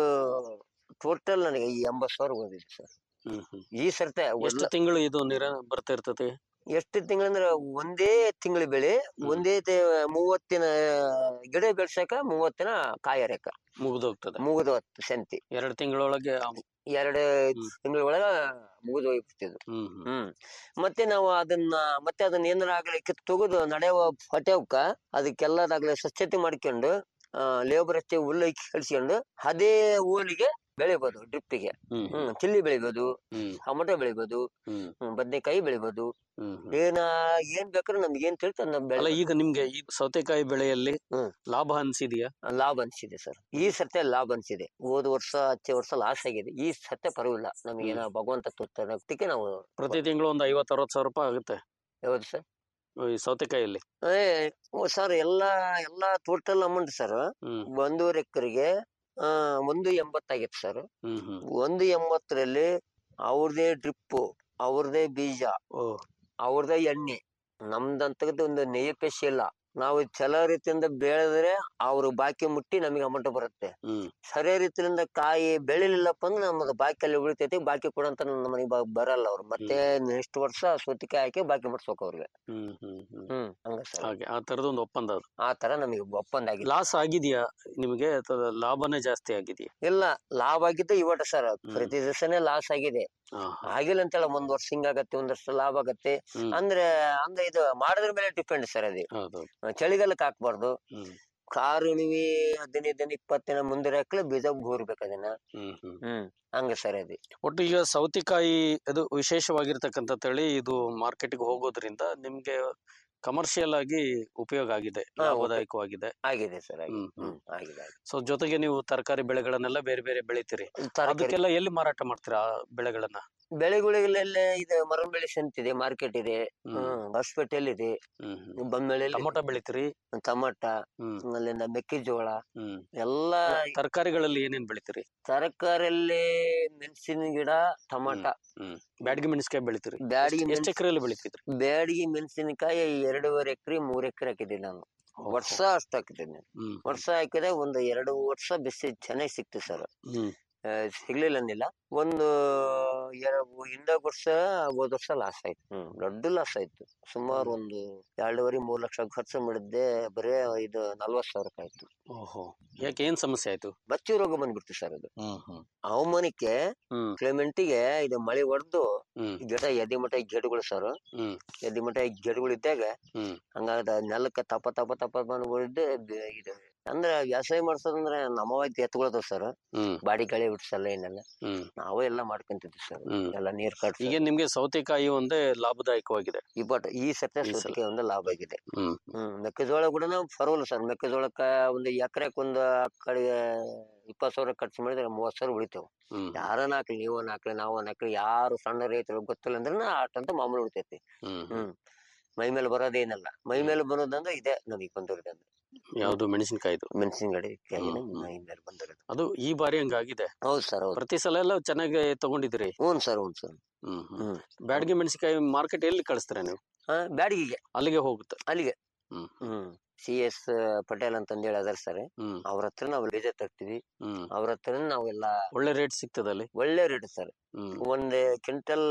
ಟೋಟಲ್ ನನಗೆ ಈ ಎಂಬತ್ ಸಾವಿರ ಓದಿದೆ ಸರ್ ಹ್ಮ್ ಹ್ಮ್ ಈ ಸರ್ತೆ ಎಷ್ಟು ತಿಂಗಳು ಇದು ನಿರ ಬರ್ತಾ ಇರ್ತತಿ ಎಷ್ಟು ತಿಂಗಳಂದ್ರ ಒಂದೇ ತಿಂಗಳ ಬೆಳೆ ಒಂದೇ ತೆ- ಮೂವತ್ತಿನ ಗಿಡ ಬೆಳ್ಸಕ ಮೂವತ್ತಿನ ಕಾಯಿ ಹರಿಯಕ ಮುಗ್ದೋಗ್ತದೆ ಮುಗಿದ ಸಂತಿ ಎರಡ್ ತಿಂಗಳೊಳಗೆ ಎರಡು ಹ್ಮ್. ತಿಂಗಳ ಒಳಗ ಮುಗಿದು ಹೋಗ್ಬಿಡ್ತಿದ್ವು ಹ್ಮ್ ಹ್ಮ್ ಹ್ಮ್ ಮತ್ತೆ ನಾವು ಅದನ್ನ ಮತ್ತೆ ಅದನ್ನ ಏನಾರ ಆಗ್ಲಿ ಕಿತ್ತು ತೆಗೆದು ನಡೆಯುವ ಹೊಟ್ಟೆವಕ್ಕ ಅದಕ್ಕೆಲ್ಲದಾಗ್ಲಿ ಸ್ವಚ್ಛತೆ ಮಾಡ್ಕೊಂಡು ಲೇಬರ್ ಅಷ್ಟೇ ಹುಲ್ಲು ಕಳಿಸ್ಕೊಂಡು ಅದೇ ಹೂಲಿಗೆ ಬೆಳಿಬೋದು ಡ್ರಿಪ್ಪಿಗೆ ಹ್ಮ್ ಹ್ಮ್ ಚಿಲ್ಲಿ ಬೆಳಿಬೋದು ಹ್ಮ್ ಟೊಮೊಟೊ ಬೆಳಿಬೋದು ಹ್ಮ್ ಹ್ಮ್, ಬದ್ನೆಕಾಯಿ ಬೆಳಿಬೋದು ಹ್ಮ್ ಹ್ಮ್ ಏನ ಏನ್ ಬೇಕಾದ್ರೂ ನಮ್ಗೆ ಏನ್ ತಿಳಿತ ನಮ್ ಅಲ್ಲ ಬೆಳೆ ಈಗ ನಿಮ್ಗೆ ಈ ಸೌತೆಕಾಯಿ ಬೆಳೆಯಲ್ಲಿ ಹ್ಮ್. ಲಾಭ ಅನ್ಸಿದ್ಯಾ ಲಾಭ ಅನ್ಸಿದೆ ಸರ್ ಈ ಸತ್ಯ ಲಾಭ ಅನ್ಸಿದೆ ಹೋದ ವರ್ಷ ಹಚ್ಚೆ ವರ್ಷ ಲಾಸ್ ಆಗಿದೆ ಈ ಸತ್ಯ ಪರವಾಗಿಲ್ಲ ನಮಗೇನ ಭಗವಂತ ತುತ್ತಕ್ಕೆ ನಾವು ಪ್ರತಿ ತಿಂಗಳು ಒಂದ್ ಐವತ್ ಅರವತ್ ಸಾವಿರ ರೂಪಾಯಿ ಆಗುತ್ತೆ ಯಾವ್ದು ಸರ್ ಈ ಸೌತೆಕಾಯಲ್ಲಿ ಏ ಸರ್ ಎಲ್ಲಾ ಎಲ್ಲಾ ಟೋಟಲ್ ಅಮೌಂಟ್ ಸರ್ ಹ್ಮ್ ಒಂದೂವರೆ ಎಕರೆಗೆ ಆ ಒಂದು ಎಂಬತ್ತಾಗಿತ್ತು ಸರ್ ಹ್ಮ್ ಹ್ಮ್ ಒಂದು ಎಂಬತ್ತರಲ್ಲಿ ಅವ್ರದೇ ಡ್ರಿಪ್ಪು ಅವ್ರದೇ ಬೀಜ ಓ ಅವ್ರದೇ ಎಣ್ಣೆ ನಮ್ದಂತದ್ದು ಒಂದು ನೈಪೇಶ ಇಲ್ಲ ನಾವು ಚಲೋ ರೀತಿಯಿಂದ ಬೆಳೆದ್ರೆ ಅವ್ರು ಬಾಕಿ ಮುಟ್ಟಿ ನಮಗೆ ಅಮೌಂಟ್ ಬರುತ್ತೆ ಹ್ಮ್ ಸರಿ ರೀತಿಯಿಂದ ಕಾಯಿ ಬೆಳಿಲಿಲ್ಲಪ್ಪ ಅಂದ್ರೆ ನಮಗೆ ಬಾಕಿ ಅಲ್ಲಿ ಉಳಿತೈತಿ ಬಾಕಿ ಕೊಡಂತ ನಮ್ಮ ಮನೆಗೆ ಬ- ಬರಲ್ಲ ಅವ್ರು ಮತ್ತೆ ನೆಕ್ಸ್ಟ್ ವರ್ಷ ಸೌತಿಕಾಯಿ ಹಾಕಿ ಬಾಕಿ ಮಾಡ್ಸ್ಬೇಕು ಅವ್ರಿಗೆ ಹ್ಮ್ ಹ್ಮ್ ಹ್ಮ್ ಹ್ಮ್ ಹಂಗ ಸರ್ ಹಾಗೆ ಆ ತರದ ಒಂದು ಒಪ್ಪಂದ ಅದು ಆ ತರ ನಮಗೆ ಒಪ್ಪಂದ ಆಗಿದೆ ಲಾಸ್ ಆಗಿದ್ಯಾ ನಿಮಗೆ ಅಥವಾ ಲಾಭನೇ ಜಾಸ್ತಿ ಆಗಿದೆಯಾ ಇಲ್ಲ ಲಾಭ ಆಗಿದ್ದು ಇವಟ ಸರ್ ಪ್ರತಿ ದಿವಸನೇ ಲಾಸ್ ಆಗಿದೆ ಹಾ, ಹಾ. ಆಗಿಲ್ಲ ಅಂತೇಳ ಒಂದ್ ವರ್ಷ ಹಿಂಗಾಗತ್ತೆ ಒಂದ್ ವರ್ಷ ಲಾಭ ಆಗತ್ತೆ ಹ್ಮ್. ಅಂದ್ರೆ ಅಂದ್ರೆ ಇದು ಮಾಡೋದ್ರ ಮೇಲೆ ಡಿಪೆಂಡ್ ಸರ್ ಅದು ಹೌದೌದು ಚಳಿಗಾಲಕ್ಕೆ ಹಾಕ್ಬಾರ್ದು ಹ್ಮ್ ಕಾರು ನೀವು ಹದಿನೈದು ದಿನ ಇಪ್ಪತ್ತು ದಿನ ಮುಂದೆ ಹಾಕ್ಲಿ ಬೀಜ ಊರ್ಬೇಕು ಅದನ್ನ ಹ್ಮ್ ಹ್ಮ್ ಹ್ಮ್ ಹಂಗ ಸರ್ ಅದು ಒಟ್ಟು ಈಗ ಸೌತೆಕಾಯಿ ಅದು ವಿಶೇಷವಾಗಿರ್ತಕ್ಕಂಥ ತಳಿ ಇದು ಮಾರ್ಕೆಟ್ಗೆ ಹೋಗೋದ್ರಿಂದ ನಿಮ್ಗೆ ಕಮರ್ಷಿಯಲ್ ಆಗಿ ಉಪಯೋಗ ಆಗಿದೆ ಹಾ, ಲಾಭದಾಯಕವಾಗಿದೆ ಆಗಿದೆ ಸರ್ ಆಗಿದೆ ಹ್ಮ್, ಹ್ಮ್. ಹ್ಮ್ ಆಗಿದೆ ಆಗಿದೆ. ಸೊ ಜೊತೆಗೆ ನೀವು ತರಕಾರಿ ಬೆಳೆಗಳನ್ನೆಲ್ಲ ಬೇರೆ ಬೇರೆ ಬೆಳಿತೀರಿ ತರಕಾರಿ ಅದಕ್ಕೆಲ್ಲ ಎಲ್ಲಿ ಮಾರಾಟ ಮಾಡ್ತೀರಾ ಆ ಬೆಳೆಗಳನ್ನ ಬೆಳೆಗಳಿಗೆಲ್ಲ ಇದು ಮರಬೆಳೆ ಸಂತಿದೆ ಮಾರ್ಕೆಟ್ ಇದೆ ಹ್ಮ್ ಹ್ಮ್ ಹೊಸಪೇಟೆಲ್ ಇದೆ ಹ್ಮ್ ಹ್ಮ್ ಬೊಮ್ಮಳೆಯಲ್ಲಿ ಟೊಮೊಟೊ ಬೆಳಿತೀರಿ ಟಮಾಟ ಹ್ಮ್ ಅಲ್ಲಿಂದ ಮೆಕ್ಕೆಜೋಳ ಹ್ಮ್ ಎಲ್ಲಾ ತರಕಾರಿಗಳಲ್ಲಿ ಏನೇನ್ ಬೆಳಿತೀರಿ ತರಕಾರಿಯಲ್ಲಿ ಮೆಣಸಿನ ಗಿಡ ಟಮಾಟ ಹ್ಮ್ ಬ್ಯಾಡಗಿ ಮೆಣಸಿನಕಾಯಿ ಬೆಳಿತೀರಿ ಬ್ಯಾಡಗಿ ಎಷ್ಟು ಎಕರೆಯಲ್ಲಿ ಬೆಳಿತಿದ್ರಿ ಬ್ಯಾಡಗಿ ಮೆಣಸಿನಕಾಯಿ ಎರಡೂವರೆ ಎಕರೆ ಮೂರ್ ಎಕರೆ ಹಾಕಿದ್ದೀನಿ ನಾನು ವರ್ಷ ಅಷ್ಟು ಹಾಕಿದ್ದೀನಿ ಹ್ಮ್ ವರ್ಷ ಹಾಕಿದ್ರೆ ಒಂದು ಎರಡು ವರ್ಷ ಬಿಸಿ ಚೆನ್ನಾಗಿ ಸಿಕ್ತು ಸರ್ ಹ್ಮ್ ಸಿಗ್ಲಿಲ್ಲ ಅಂದಿಲ್ಲ ಒಂದು ಎರ- ಹಿಂದ ವರ್ಷ ಹೋದ ವರ್ಷ ಲಾಸ್ ಆಯ್ತು ಹ್ಮ್ ದೊಡ್ಡ ಲಾಸ್ ಆಯ್ತು ಸುಮಾರು ಒಂದು ಎರಡೂವರೆ ಮೂರ್ ಲಕ್ಷ ಖರ್ಚು ಮಾಡಿದ್ದೆ ಬರೇ ಇದು ನಲ್ವತ್ ಸಾವಿರ ರೂಪಾಯಿ ಆಯ್ತು ಓಹೋ ಯಾಕೆ ಏನ್ ಸಮಸ್ಯೆ ಆಯ್ತು ಬಚ್ಚಿ ರೋಗ ಬಂದ್ಬಿಡ್ತು ಸರ್ ಅದು ಹ್ಮ್ ಹ್ಮ್ ಹವಾಮಾನಕ್ಕೆ ಹ್ಮ್ ಕ್ಲೈಮೆಂಟಿಗೆ ಇದು ಮಳೆ ಹೊಡೆದು ಹ್ಮ್ ಗಿಡ ಎದಿ ಮಠ ಗಿಡಗಳು ಸರ್ ಹ್ಮ್ ಎದಿ ಮಠ ಗಿಡಗಳು ಇದ್ದಾಗ ಹ್ಮ್ ಹಂಗಾದ ನೆಲಕ್ಕೆ ತಪ ತಪ ತಪ ಬಂದ್ಬಿಡಿದ್ದೆ ಇದು ಅಂದ್ರೆ ವ್ಯವಸಾಯ ಮಾಡ್ಸೋದಂದ್ರೆ ನಮ್ಮವಾಯ್ತು ಎತ್ಕೊಳ್ತಾವ ಸರ್ ಹ್ಮ್ ಬಾಡಿ ಗಾಳಿ ಬಿಡ್ಸಲ್ಲ ಏನೆಲ್ಲ ಹ್ಮ್ ನಾವೇ ಎಲ್ಲ ಮಾಡ್ಕೊಂತಿದ್ವಿ ಸರ್ ಹ್ಮ್. ಎಲ್ಲ ನೀರ್ ಕಟ್ಟಿ ಈಗ ನಿಮ್ಗೆ ಸೌತೆಕಾಯಿ ಒಂದೇ ಲಾಭದಾಯಕವಾಗಿದೆ ಈ ಬಟ್ ಈ ಸತ್ಯ ಈ ಸಲ. ಸೌತಿಗೆ ಒಂದು ಲಾಭ ಆಗಿದೆ ಹ್ಮ್ ಹ್ಮ್ ಮೆಕ್ಕೆಜೋಳ ಕೂಡ ಪರವಾಗಿಲ್ಲ ಸರ್ ಮೆಕ್ಕೆಜೋಳಕ್ಕ ಒಂದು ಎಕರೆಕ್ ಒಂದು ಆ ಕಡೆ ಇಪ್ಪತ್ತು ಸಾವಿರ ಖರ್ಚು ಮಾಡಿದ್ರೆ ಮೂವತ್ತು ಸಾವಿರ ಉಳಿತಾವ ಹ್ಮ್ ಯಾರನ್ನ ಹಾಕ್ಲಿ ನೀವು ಹಾಕ್ಲಿ ನಾವು ಹಾಕ್ಲಿ ಯಾರು ಸಣ್ಣ ರೈತರು ಗೊತ್ತಿಲ್ಲ ಅಂದ್ರೆ ಆಟಂತ ಮಾಮೂಲಿ ಉಳಿತೈತಿ ಹ್ಮ್ ಹ್ಮ್ ಹ್ಮ್ ಮೈ ಮೇಲೆ ಬರೋದೇನಲ್ಲ ಮೈ ಮೇಲೆ ಬರೋದಂದ್ರೆ ಇದೆ ನನಗೆ ಬಂದಿರೋದಂದ್ರೆ ಯಾವ್ದು ಮೆಣಸಿನಕಾಯ್ದು ಮೆಣಸಿನಕಾಯಿ ಹ್ಮ್, ಹ್ಮ್. ಮೈ ಮೇಲೆ ಬಂದಿರೋದು ಅದು ಈ ಬಾರಿ ಹಂಗಾಗಿದೆ ಹೌದು ಸರ್ ಹೌದು ಪ್ರತಿ ಸಲ ಎಲ್ಲ ಚೆನ್ನಾಗಿ ತಗೊಂಡಿದ್ದೀರಿ ಹ್ಞೂ ಸರ್ ಹ್ಞೂ ಸರ್ ಹ್ಮ್ ಹ್ಮ್ ಹ್ಮ್ ಬ್ಯಾಡಗಿ ಮೆಣಸಿನಕಾಯಿ ಮಾರ್ಕೆಟ್ ಎಲ್ಲಿ ಕಳಿಸ್ತೀರಾ ನೀವು ಹಾ ಬ್ಯಾಡಗಿಗೆ ಅಲ್ಲಿಗೆ ಹೋಗುತ್ತೆ ಅಲ್ಲಿಗೆ ಹ್ಮ್ ಹ್ಮ್ ಸಿ ಎಸ್ ಪಟೇಲ್ ಅಂತಂದೇಳಿ ಅದಾರ ಸರ್ ಹ್ಮ್ ಅವ್ರ ಹತ್ರ ನಾವು ಬೀಜ ತರ್ತೀವಿ ಹ್ಮ್ ಅವ್ರ ಹತ್ರ ನಾವೆಲ್ಲ ಒಳ್ಳೆ ರೇಟ್ ಸಿಗ್ತದೆ ಅಲ್ಲಿ ಒಳ್ಳೆ ರೇಟ್ ಸರ್ ಹ್ಮ್ ಒಂದ್ ಕ್ವಿಂಟಲ್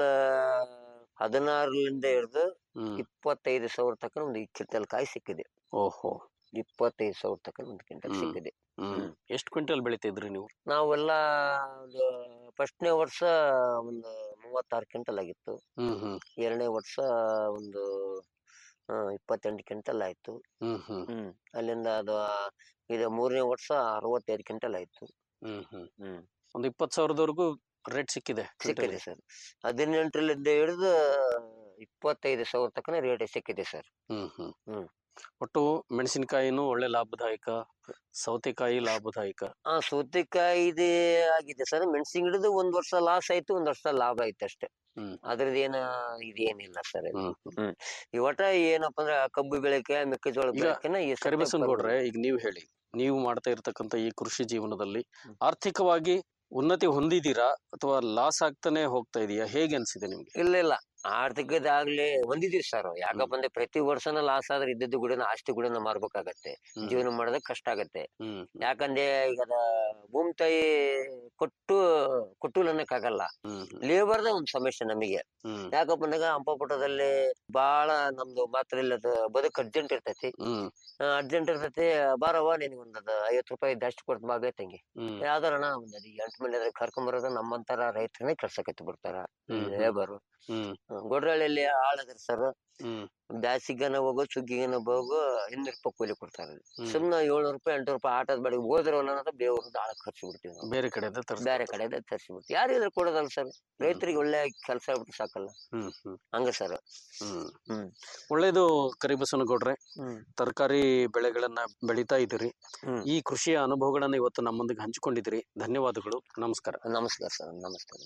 ಹದಿನಾರರಿಂದ ಹಿಡಿದು ಹ್ಮ್ ಇಪ್ಪತ್ತೈದು ಸಾವಿರ ತನಕ ಒಂದು ಕ್ವಿಂಟಲ್ ಕಾಯಿ ಸಿಕ್ಕಿದೆ ಓಹೋ ಇಪ್ಪತ್ತೈದು ಸಾವಿರ ತನಕ ಒಂದು ಕ್ವಿಂಟಲ್ ಹ್ಮ್. ಸಿಕ್ಕಿದೆ ಹ್ಮ್ ಹ್ಮ್. ಎಷ್ಟು ಕ್ವಿಂಟಲ್ ಬೆಳಿತಿದ್ರಿ ನೀವು ನಾವೆಲ್ಲ ಒಂದು ಫಸ್ಟ್ನೇ ವರ್ಷ ಒಂದು ಮೂವತ್ತಾರು ಕ್ವಿಂಟಲ್ ಆಗಿತ್ತು ಹ್ಮ್ ಹ್ಮ್ ಎರಡನೇ ವರ್ಷ ಒಂದು ಆ, ಇಪ್ಪತ್ತೆಂಟು ಕ್ವಿಂಟಲ್ ಆಯ್ತು ಹ್ಮ್ ಹ್ಮ್ ಹ್ಮ್ ಅಲ್ಲಿಂದ ಅದು ಆ, ಇದು ಮೂರನೇ ವರ್ಷ ಅರವತ್ತೈದು ಕ್ವಿಂಟಲ್ ಆಯ್ತು ಹ್ಮ್ ಹ್ಮ್ ಹ್ಮ್ ಒಂದು ಇಪ್ಪತ್ತು ಸಾವಿರದವರೆಗೂ ರೇಟ್ ಸಿಕ್ಕಿದೆ ಸಿಕ್ಕಿದೆ ಸರ್ ಹದಿನೆಂಟರಿಂದ ಹಿಡಿದು ಇಪ್ಪತ್ತೈದು ಸಾವಿರ ತನಕ ರೇಟ್ ಸಿಕ್ಕಿದೆ ಸರ್ ಹ್ಮ್ ಹ್ಮ್ ಹ್ಮ್. ಒಟ್ಟು ಮೆಣಸಿನಕಾಯಿನೂ ಒಳ್ಳೆ ಲಾಭದಾಯಕ ಸೌತೆಕಾಯಿ ಲಾಭದಾಯಕ ಆ ಸೌತೆಕಾಯಿ ಇದೆ ಆಗಿದೆ ಸರ್ ಮೆಣಸಿನ ಹಿಡಿದು ಒಂದ್ ವರ್ಷ ಲಾಸ್ ಆಯ್ತು ಒಂದ್ ವರ್ಷ ಲಾಭ ಆಯ್ತು ಅಷ್ಟೇ ಹ್ಮ್. ಅದ್ರದ್ದು ಏನ ಇದೇನಿಲ್ಲ ಸರ್ ಹ್ಮ್ ಹ್ಮ್. ಈ ಒಟ್ಟ ಏನಪ್ಪಾ ಅಂದ್ರೆ ಕಬ್ಬು ಬೆಳೆಕೆ ಮೆಕ್ಕೆಜೋಳ ಈಗ ಬೆಳೆಕೆನ ಈ ಸತಿ ಕರಿಬಸನಗೌಡ್ರೆ ಈಗ ನೀವು ಹೇಳಿ ನೀವು ಮಾಡ್ತಾ ಇರ್ತಕ್ಕಂಥ ಈ ಕೃಷಿ ಜೀವನದಲ್ಲಿ ಹ್ಮ್. ಆರ್ಥಿಕವಾಗಿ ಉನ್ನತಿ ಹೊಂದಿದ್ದೀರಾ ಅಥವಾ ಲಾಸ್ ಆಗ್ತಾನೆ ಹೋಗ್ತಾ ಇದೆಯಾ ಹೇಗೆ ಅನ್ಸಿದೆ ನಿಮ್ಗೆ ಇಲ್ಲ ಇಲ್ಲ ಆರ್ಥಿಕದಾಗ್ಲಿ ಹೊಂದಿದೀವಿ ಸರ್ ಯಾಕಪ್ಪ ಅಂದ್ರೆ ಪ್ರತಿ ವರ್ಷನ ಲಾಸ್ ಆದ್ರೆ ಇದ್ದದ್ದು ಗುಡನ ಆಸ್ತಿ ಗುಡನ ಮಾರ್ಬೇಕಾಗತ್ತೆ ಹ್ಮ್. ಜೀವನ ಮಾಡೋದಕ್ಕೆ ಕಷ್ಟ ಆಗತ್ತೆ ಹ್ಮ್ ಯಾಕಂದ್ರೆ ಈಗ ಅದ ಭೂಮಿ ತಾಯಿ ಕೊಟ್ಟು ಕೊಟ್ಟು ಅನ್ನಕ್ಕಾಗಲ್ಲ ಹ್ಮ್ ಹ್ಮ್ ಲೇಬರ್ದ ಒಂದ್ ಸಮಸ್ಯೆ ನಮಗೆ ಹ್ಮ್ ಯಾಕಪ್ಪ ಅಂದಾಗ ಹಂಪಪುಟದಲ್ಲಿ ಬಾಳ ನಮ್ದು ಮಾತ್ರ ಇಲ್ಲ ಬದುಕ್ ಅರ್ಜೆಂಟ್ ಇರ್ತೈತಿ ಹ್ಮ್ ಅರ್ಜೆಂಟ್ ಇರ್ತೈತಿ ಬಾರವ್ವ ನಿನಗೆ ಒಂದ್ ಅದ ಐವತ್ ರೂಪಾಯಿ ಜಾಸ್ತಿ ಕೊಡ್ತ ಬಾ ತಂಗಿ ಹ್ಮ್ ಯಾವ್ದಾರಣ ಒಂದ್ ಅದ್ ಎಂಟ್ ಮಂದಿ ಅದ್ರ ಕರ್ಕೊಂಬರೋದು ನಮ್ಮಂತರ ರೈತರನ್ನೇ ಕೆಲ್ಸಕ್ಕೆ ಬಿಡ್ತಾರ ಹ್ಮ್. ಲೇಬರ್ ಹ್ಮ್ ಗೊಡ್ರಳ್ಳಿಯಲ್ಲಿ ಆಳದ್ರ ಸರ್ ಹ್ಮ್ ಬ್ಯಾಸಿಗನ ಹೋಗು ಸುಗ್ಗಿಗನ ಹೋಗು ಇನ್ನೂರು ರೂಪಾಯಿ ಕೂಲಿ ಕೊಡ್ತಾರ ಹ್ಮ್. ಸುಮ್ನ ಏಳ್ನೂರು ರೂಪಾಯಿ ಎಂಟು ರೂಪಾಯಿ ಆಟದ ಬಾಡಿಗೆ ಹೋದ್ರವಲ್ಲ ಅನ್ನೋದು ಬೇವ್ರದ್ದು ಆಳ ಖರ್ಚು ಬಿಡ್ತೀವಿ ನಾವು ಬೇರೆ ಕಡೆಯಿಂದ ತರ್ಸ್ ಬೇರೆ ಕಡೆ ತರಿಸಿ ಬಿಡ್ತೀವಿ ಯಾರು ಇದ್ರ ಕೊಡೋದಲ್ಲ ಸರ್ ರೈತರಿಗೆ ಒಳ್ಳೆ ಕೆಲಸ ಬಿಟ್ಟು ಸಾಕಲ್ಲ ಹ್ಮ್ ಹ್ಮ್ ಹಂಗ ಸರ್ ಹ್ಮ್ ಹ್ಮ್ ಒಳ್ಳೇದು ಕರಿಬಸನಗೌಡ್ರೆ ಹ್ಮ್ ತರಕಾರಿ ಬೆಳೆಗಳನ್ನ ಬೆಳೀತಾ ಇದ್ದೀರಿ ಹ್ಮ್. ಈ ಕೃಷಿಯ ಅನುಭವಗಳನ್ನ ಇವತ್ತು ನಮ್ಮೊಂದಿಗೆ ಹಂಚಿಕೊಂಡಿದ್ದೀರಿ ಧನ್ಯವಾದಗಳು ನಮಸ್ಕಾರ ನಮಸ್ಕಾರ ಸರ್ ನಮಸ್ಕಾರ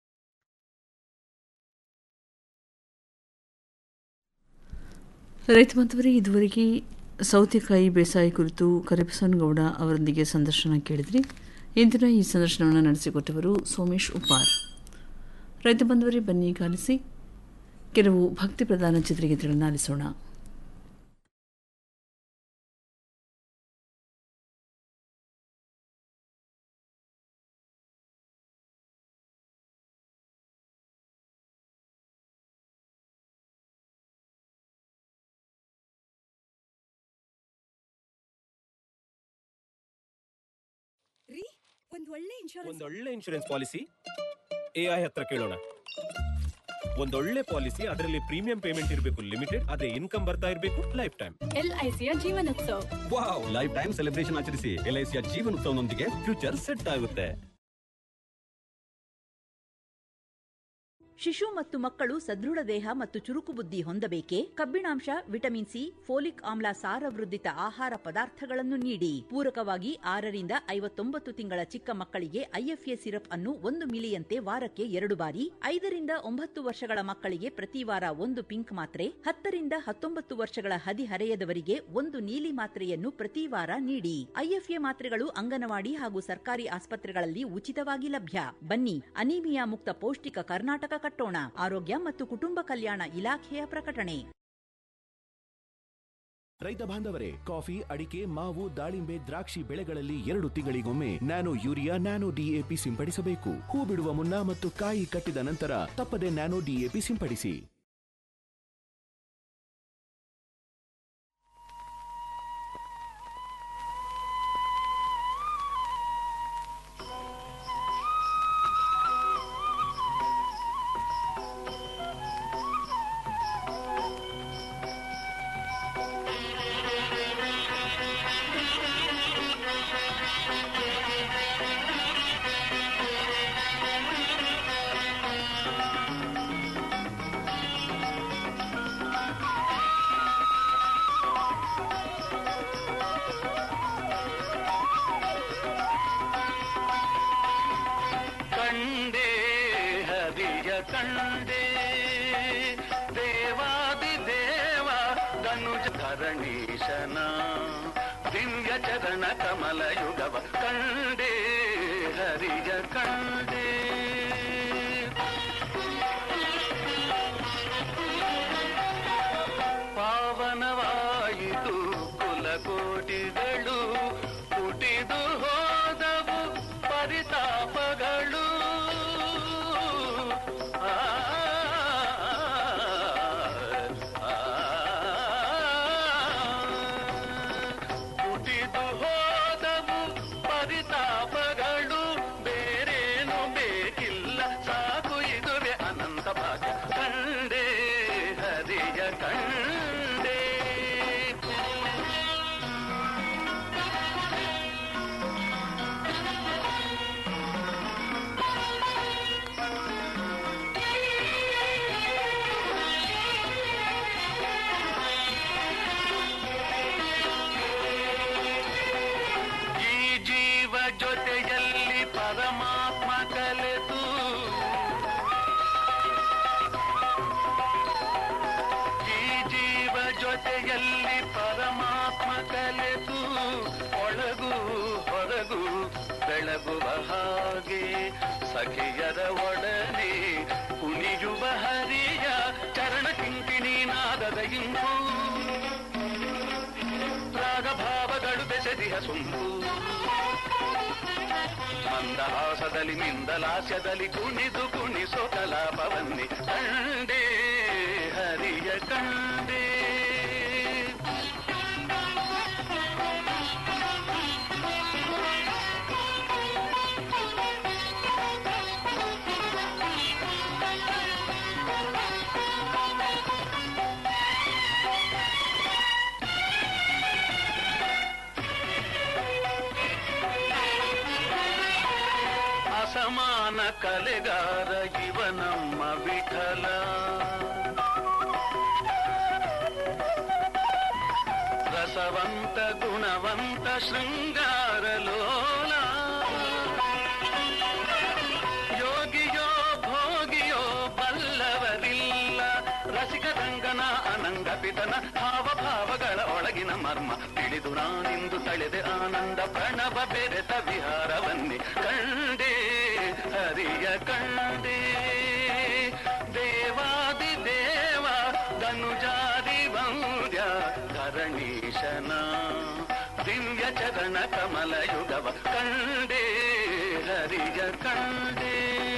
ರೈತ ಬಾಂಧವರೇ ಇದುವರೆಗೆ ಸೌತೆಕಾಯಿ ಬೇಸಾಯ ಕುರಿತು ಕರಿಬಸನಗೌಡ ಅವರೊಂದಿಗೆ ಸಂದರ್ಶನ ಕೇಳಿದ್ರಿ ಇಂದಿನ ಈ ಸಂದರ್ಶನವನ್ನು ನಡೆಸಿಕೊಟ್ಟವರು ಸೋಮೇಶ್ ಉಪಾರ್ ರೈತ ಬಾಂಧವರೇ ಬನ್ನಿ ಕಾಲಿಸಿ ಕೆಲವು ಭಕ್ತಿ ಪ್ರಧಾನ ಚಿತ್ರಗೀತೆಗಳನ್ನು ಆಲಿಸೋಣ ರೀ ಒಂದ್ ಒಳ್ಳೆ ಇನ್ಶೂರೆನ್ಸ್ ಒಂದೊಳ್ಳೆ ಇನ್ಶೂರೆನ್ಸ್ ಪಾಲಿಸಿ ಎ ಐ ಹತ್ರ ಕೇಳೋಣ ಒಂದೊಳ್ಳೆ ಪಾಲಿಸಿ ಅದರಲ್ಲಿ ಪ್ರೀಮಿಯಂ ಪೇಮೆಂಟ್ ಇರಬೇಕು ಲಿಮಿಟೆಡ್ ಅದೇ ಇನ್ಕಮ್ ಬರ್ತಾ ಇರಬೇಕು ಲೈಫ್ ಟೈಮ್ ಎಲ್ ಐ ಸಿಯ ಜೀವನೋತ್ಸವ ವಾವ್ ಲೈಫ್ ಟೈಮ್ ಸೆಲೆಬ್ರೇಷನ್ ಆಚರಿಸಿ ಎಲ್ ಐ ಸಿಯ ಜೀವನ ಉತ್ಸವನೊಂದಿಗೆ ಫ್ಯೂಚರ್ ಸೆಟ್ ಆಗುತ್ತೆ ಶಿಶು ಮತ್ತು ಮಕ್ಕಳು ಸದೃಢ ದೇಹ ಮತ್ತು ಚುರುಕು ಬುದ್ಧಿ ಹೊಂದಬೇಕೆ ಕಬ್ಬಿಣಾಂಶ ವಿಟಮಿನ್ ಸಿ ಫೋಲಿಕ್ ಆಮ್ಲ ಸಾರವೃದ್ಧಿತ ಆಹಾರ ಪದಾರ್ಥಗಳನ್ನು ನೀಡಿ ಪೂರಕವಾಗಿ ಆರರಿಂದ ಐವತ್ತೊಂಬತ್ತು ತಿಂಗಳ ಚಿಕ್ಕ ಮಕ್ಕಳಿಗೆ ಐಎಫ್ಎ ಸಿರಪ್ ಅನ್ನು ಒಂದು ಮಿಲಿಯಂತೆ ವಾರಕ್ಕೆ ಎರಡು ಬಾರಿ ಐದರಿಂದ ಒಂಬತ್ತು ವರ್ಷಗಳ ಮಕ್ಕಳಿಗೆ ಪ್ರತಿ ವಾರ ಒಂದು ಪಿಂಕ್ ಮಾತ್ರೆ ಹತ್ತರಿಂದ ಹತ್ತೊಂಬತ್ತು ವರ್ಷಗಳ ಹದಿಹರೆಯದವರಿಗೆ ಒಂದು ನೀಲಿ ಮಾತ್ರೆಯನ್ನು ಪ್ರತಿ ವಾರ ನೀಡಿ ಐಎಫ್ಎ ಮಾತ್ರೆಗಳು ಅಂಗನವಾಡಿ ಹಾಗೂ ಸರ್ಕಾರಿ ಆಸ್ಪತ್ರೆಗಳಲ್ಲಿ ಉಚಿತವಾಗಿ ಲಭ್ಯ ಬನ್ನಿ ಅನೀಮಿಯಾ ಮುಕ್ತ ಪೌಷ್ಟಿಕ ಕರ್ನಾಟಕ ಕಟ್ಟೋಣ ಆರೋಗ್ಯ ಮತ್ತು ಕುಟುಂಬ ಕಲ್ಯಾಣ ಇಲಾಖೆಯ ಪ್ರಕಟಣೆ ರೈತ ಬಾಂಧವರೇ ಕಾಫಿ ಅಡಿಕೆ ಮಾವು ದಾಳಿಂಬೆ ದ್ರಾಕ್ಷಿ ಬೆಳೆಗಳಲ್ಲಿ ಎರಡು ತಿಂಗಳಿಗೊಮ್ಮೆ ನ್ಯಾನೋ ಯೂರಿಯಾ ನ್ಯಾನೋ ಡಿಎಪಿ ಸಿಂಪಡಿಸಬೇಕು ಹೂ ಬಿಡುವ ಮುನ್ನ ಮತ್ತು ಕಾಯಿ ಕಟ್ಟಿದ ನಂತರ ತಪ್ಪದೆ ನ್ಯಾನೋ ಡಿಎಪಿ ಸಿಂಪಡಿಸಿ ಕಂಡೆ ಹರಿಯ ಕಂಡೆ ದೇವಾದಿ ದೇವ ಧರಣೀಶನ ದಿವ್ಯ ಚರಣ ಕಮಲ ಯುಗವ ಕಂಡೇ ಹರಿಯ ಕಂಡೇ ಪಾವನವಾಯಿತು ಕುಲಕೋಟಿಗಳು ಹುಟ್ಟಿದು ಹೋದವು ಪರಿತಾಪಗಳು ಆ, ಆ, ಹುಟ್ಟಿದು ಹೋದವು ಪರಿತಾಪಗಳು ಬೇರೇನು ಬೇಕಿಲ್ಲ ಸಾಕು ಇದುವೆ ಅನಂತ ಭಾಗ್ಯ ಕಂಡೇ ಹರಿಯ ಕಂಡೇ ಈ ಜೀವ ಜೊತೆಯಲ್ಲಿ ಪರಮಾತ್ಮ ಕಲೆತು ಈ ಜೀವ ಜೊತೆಯಲ್ಲಿ ಪರಮಾತ್ಮ ಕಲೆತು ಒಳಗು ಹೊರಗು ಬೆಳಗುವ ಹಾಗೆ ಸಖಿಯರ ಒಡನೆ ಕುಣಿಯುವ ಹರಿಯ ಚರಣ ಕಿಂಕಿಣಿ ನಾದದ ಇಂಪು ರಾಗಭಾವಗಳು ಬೆಸೆದಿಹ ಸೊಂಪು ಮಂದಹಾಸದಲ್ಲಿ ಮಿಂದಲಾಸ್ಯದಲ್ಲಿ ಕುಣಿದು ಕುಣಿಸೋ ಕಲಾಪವನ್ನಿ ಕಂಡೇ ಹರಿಯ ಕಂಡೇ ಅಸಮಾನ ಕಲೆಗಾರ ಇವ ನಮ್ಮ ವಿಠಲ ರಸವಂತ ಗುಣವಂತ ಶೃಂಗಾರ ಲೋಲ ಯೋಗಿಯೋ ಭೋಗಿಯೋ ಬಲ್ಲವರಿಲ್ಲ ರಸಿಕ ರಂಗನ ಅನಂಗ ಪಿತನ ಭಾವಭಾವಗಳ ಒಳಗಿನ ಮರ್ಮ ತಿಳಿದು ನಾನಿಂದು ತಳೆದೆ ಆನಂದ ಪ್ರಣವ ಬೆರೆತ ವಿಹಾರವನ್ನಿ ಕಂಡೇ ಹರಿಯ ಕಂಡೇ ದೇವಾದಿ ದೇವ ಧನುಜಾದಿ ವಂದ್ಯ ಧರಣೀಶನ ದಿವ್ಯ ಚರಣ ಕಮಲ ಯುಗವ ಕಂಡೇ ಹರಿಯ ಕಂಡೇ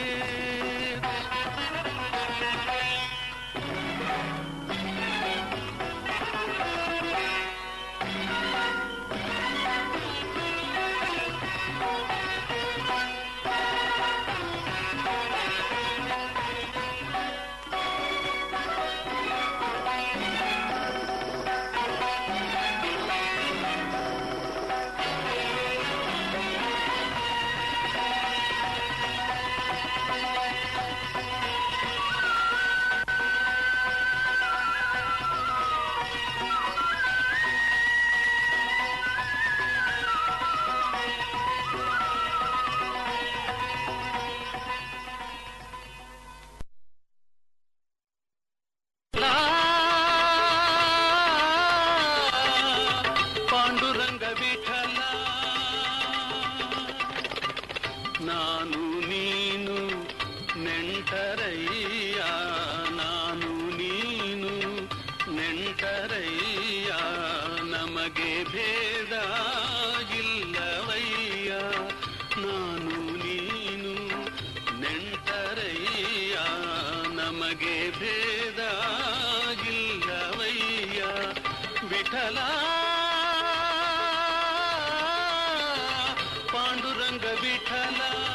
ಪಾಂಡುರಂಗ ವಿಠಲ ನಾನು ನೀನು ನೆಂಟರಯ್ಯ ನಾನು ನೀನು ನೆಂಟರಯ್ಯ ನಮಗೆ ಭೇದ ಇಲ್ಲವಯ್ಯ ನಾನು ನೀನು ನೆಂಟರಯ್ಯ ನಮಗೆ ಭೇದ ಇಲ್ಲವಯ್ಯ ವಿಠಲ ಪಾಂಡುರಂಗ ವಿಠಲ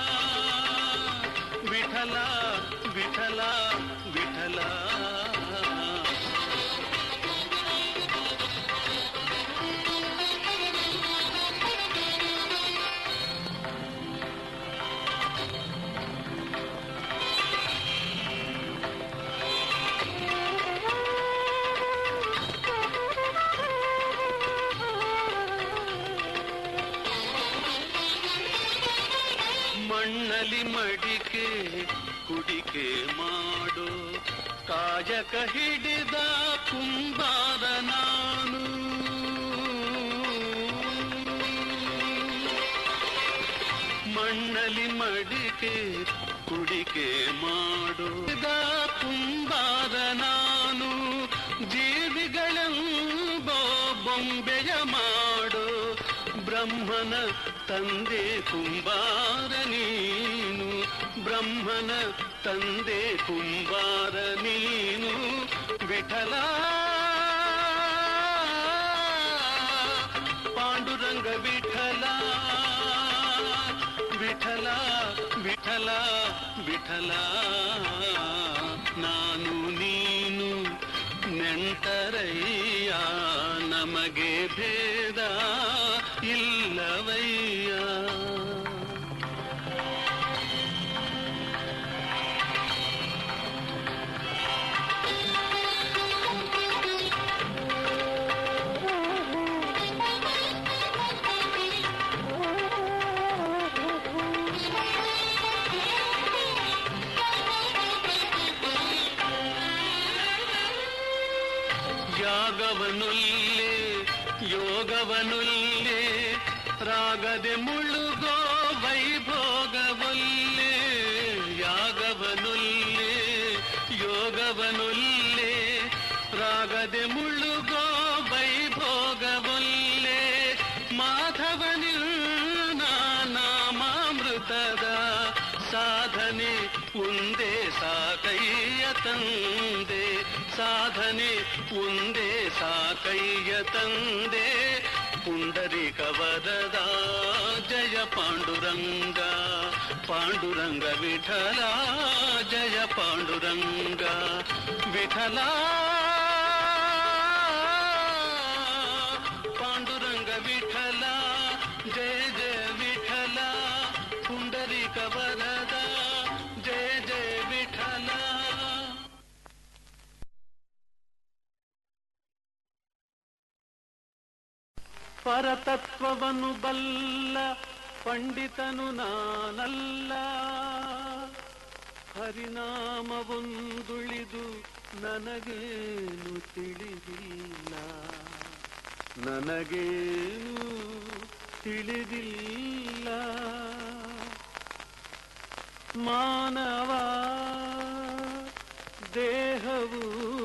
ವಿಠಲ ವಿಠಲ ವಿಠಲ ಮಣ್ಣಲಿ ಮಡಿಕೆ ಕುಡಿಕೆ ಮಾಡೋ ಕಾಯಕ ಹಿಡಿದ ಕುಂಬಾರ ನಾನು ಮಣ್ಣಲಿ ಮಡಿಕೆ ಕುಡಿಕೆ ಮಾಡೋದ ಕುಂಬಾರ ನಾನು ಜೀವಿಗಳೆಂಬೋ ಬೊಂಬೆಯ ಮಾಡೋ ಬ್ರಹ್ಮನ ತಂದೆ ಕುಂಬಾರ ನೀನು ಬ್ರಹ್ಮನ ತಂದೆ ಕುಂಬಾರ ನೀನು ವಿಠಲ ಪಾಂಡುರಂಗ ವಿಠಲ ವಿಠಲ ವಿಠಲ ವಿಠಲ ನಾನು ನೀನು ನೆಂಟರಯ್ಯ ನಮಗೆ ಭೇದ ಇಲ್ಲವಯ್ಯ ಯಾಗವನುಲ್ಲೇ ಯೋಗವನುಲ್ಲೇ ರಾಗದೆ ಮುಳುಗೋ ವೈಭೋಗವಲ್ಲೇ ಯಾಗವನುಲ್ಲೇ ಯೋಗವನುಲ್ಲೇ ರಾಗದೆ ಮುಳುಗೋ ವೈಭೋಗವಲ್ಲೇ ಮಾಧವನಿಲ್ ನಾಮಾಮೃತದ ಸಾಧನೆ ಒಂದೇ ಸಾಕಯ್ಯ ತಂದೆ ಸಾಧನೆ ಒಂದೇ ಸಾಕಯ್ಯ ತಂದೆ ಪುಂಡರಿಕ ವರದ ಜಯ ಪಾಂಡುರಂಗ ಪಾಂಡುರಂಗ ವಿಠಲ ಜಯ ಪಾಂಡುರಂಗ ವಿಠಲ ಪಾಂಡುರಂಗ ವಿಠಲ ಜಯ ಜಯ ವಿಠಲ ಪುಂಡರಿಕ ವರದ ಜಯ ಜಯ ವಿಠಲ ಪರತತ್ವವನ್ನು ಬಲ್ಲ ಪಂಡಿತನು ನಾನಲ್ಲ ಹರಿನಾಮವೊಂದುಳಿದು ನನಗೇನು ತಿಳಿದಿಲ್ಲ ನನಗೇನು ತಿಳಿದಿಲ್ಲ ಮಾನವ ದೇಹವು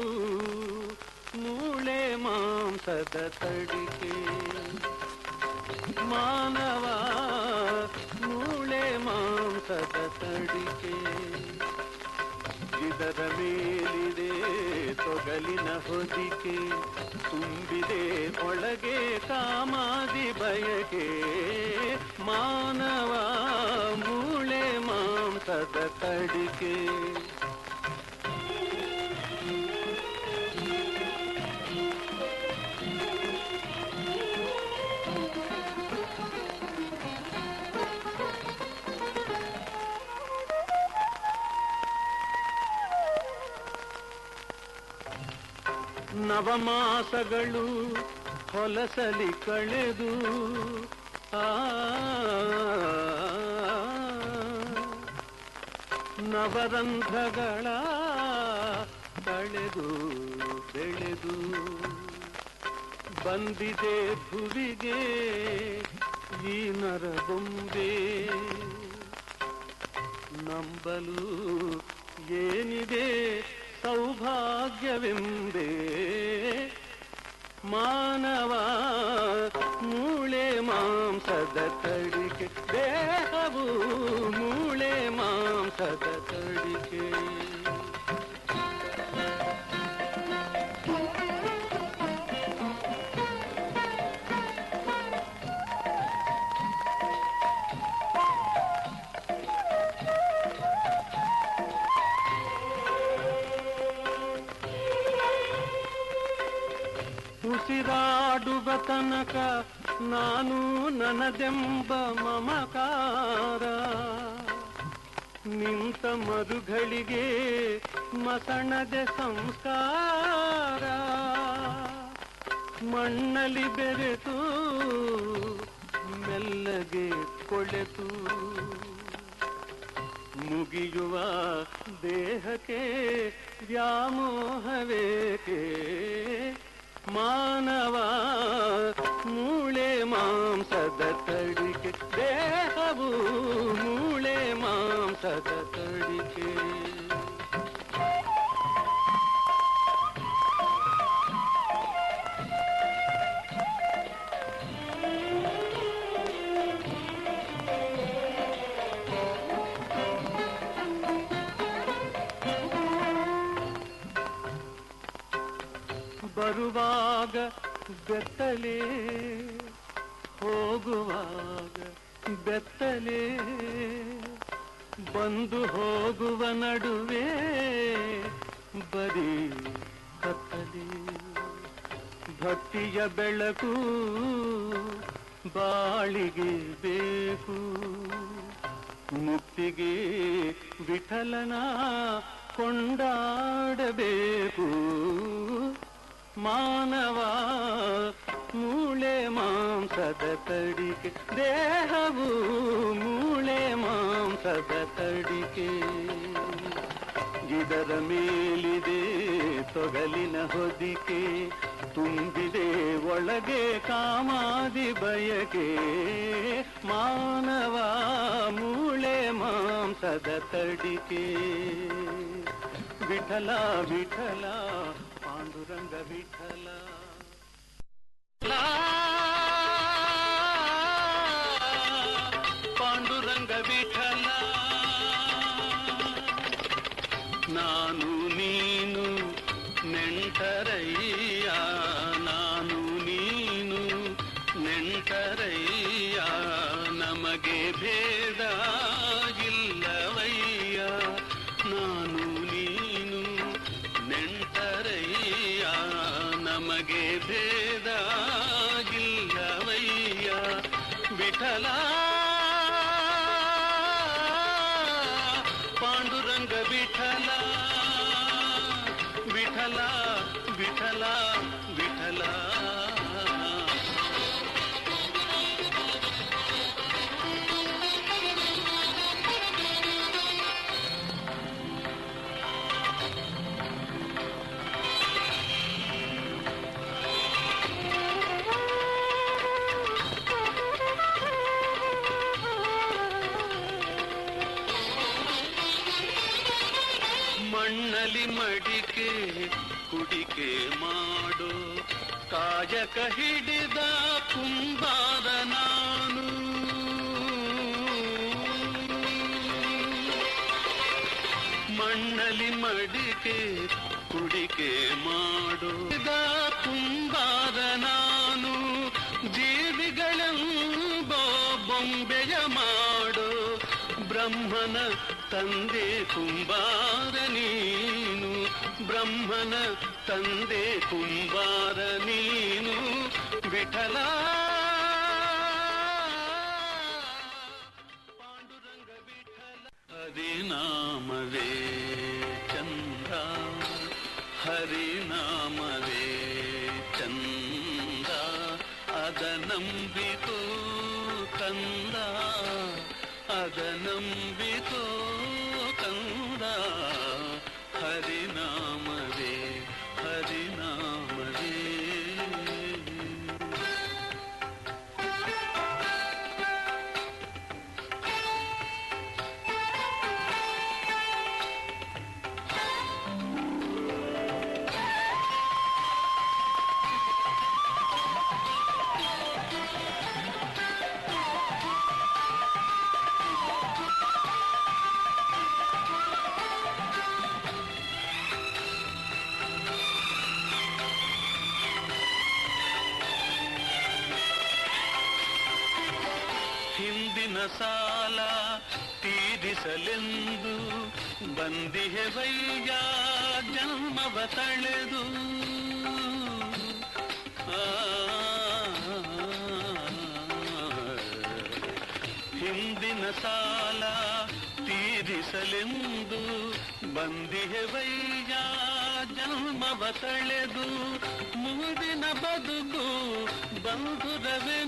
ಮೂಳೆ ಮಾಂಸದ ತಡಿಕೆ ಮಾನವ ಮೂಳೆ ಮಾಂಸದ ತಡಿಕೆ ಇದರ ಮೇಲಿದೆ ತೊಗಲಿನ ಹೊದಿಕೆ ತುಂಬಿದೆ ಒಳಗೆ ಕಾಮಾದಿ ಬಯಕೆ ಮಾನವ ಮೂಳೆ ಮಾಂಸದ ತಡಿಕೆ ನವಮಾಸಗಳು ಹೊಲಸಲಿ ಕಳೆದು ಆ ನವರಂಧ್ರಗಳ ಕಳೆದು ಬೆಳೆದು ಬಂದಿದೆ ಭುವಿಗೆ ಈ ನರಬೊಂಬೆ ನಂಬಲು ಏನಿದೆ ಸೌಭಾಗ್ಯವೆಂದೇ ಮಾನವ ಮೂಳೆ ಮಾಂಸದ ತಡಿಕೆ ದೇಹವು ಮೂಳೆ ಮಾಂಸದ ತಡಿಕೆ ಉಸಿರಾಡುವ ತನಕ ನಾನು ನನದೆಂಬ ಮಮಕಾರ ನಿಂತ ಮರುಗಳಿಗೆ ಮಸಣದೆ ಸಂಸ್ಕಾರ ಮಣ್ಣಲ್ಲಿ ಬೆರೆತು ಮೆಲ್ಲಗೆ ಕೊಳೆತು ಮುಗಿಯುವ ದೇಹಕ್ಕೆ ವ್ಯಾಮೋಹವೇಕೆ ಮಾನವ ಮೂಳೆ ಮಾಂಸದ ತಡಿಕೆ ದೇಹವು ಮೂಳೆ ಮಾಂಸದ ತಡಿಕೆ ಬರುವಾಗ ಬೆತ್ತಲೆ ಹೋಗುವಾಗ ಬೆತ್ತಲೆ ಬಂದು ಹೋಗುವ ನಡುವೆ ಬರೀ ಕತ್ತಲೆ ಭಕ್ತಿಯ ಬೆಳಕು ಬಾಳಿಗೆ ಬೇಕು ಮುಕ್ತಿಗೆ ವಿಠಲನ ಕೊಂಡಾಡಬೇಕು ಮಾನವ ಮೂಳೆ ಮಾಂಸದ ತಡಿಕೆ ದೇಹವು ಮೂಳೆ ಮಾಂಸದ ತಡಿಕೆ ಇದರ ಮೇಲಿದೆ ತೊಗಲಿನ ಹೊದಿಕೆ ತುಂಬಿದೆ ಒಳಗೆ ಕಾಮಾದಿ ಬಯಕೆ ಮಾನವ ಮೂಳೆ ಮಾಂಸದ ತಡಿಕೆ ವಿಠಲ ವಿಠಲ ಪಾಂಡುರಂಗ ವಿಠಲ ಪಾಂಡುರಂಗ ವಿಠಲ ನಾನು ನೀನು ನೆಂಟರಯ್ಯ ನಾನು ನೀನು ನೆಂಟರಯ್ಯ ನಮಗೆ ಭೇದ ಇಲ್ಲವಯ್ಯ ನಾನು ನೀನು ನೆಂಟರಯ್ಯ ನಮಗೆ ಭೇದ ಇಲ್ಲವಯ್ಯ ವಿಠಲ ಪಾಂಡುರಂಗ ವಿಠಲ ವಿಠಲ ವಿಠಲ ವಿಠಲ ಮಣ್ಣಲಿ ಮಡಿಕೆ ಕುಡಿಕೆ ಮಾಡೋ ಕಾಯಕ ಹಿಡಿದ ಕುಂಬಾರ ನಾನು ಮಣ್ಣಲಿ ಮಡಿಕೆ ಕುಡಿಕೆ ಮಾಡೋ ಕುಂಬಾರ ನಾನು ಜೀವಿಗಳೆಂಬೋ ಬೊಂಬೆಯ ಮಾಡೋ ಬ್ರಹ್ಮನ ತಂದೆ ಕುಂಬಾರ ನೀನು ಬ್ರಹ್ಮನ ತಂದೆ ಕುಂಬಾರ ನೀನು ವಿಠಲ ಹರಿನಾಮವೇ ಚಂದ್ರ ಹರಿನಾಮವೇ ಚಂದ ಅದ ನಂಬಿಕೋ ಕಂದ ಅದ ನಂಬಿಕೋ ಕಂದ ಹರಿನಾಮವೇ ಹರಿನಾಮವೇ ಹಿಂದಿನ ಸಾಲ ತೀರಿಸಲೆಂದು ಬಂದಿಹೆವಯ್ಯ ಜನ್ಮವ ತಳೆದು ಆ, ಹಿಂದಿನ ಸಾಲ ತೀರಿಸಲೆಂದು ಬಂದಿಹೆವಯ್ಯ ಜನ್ಮವ ತಳೆದು ಮುಂದಿನ ಬದುಕು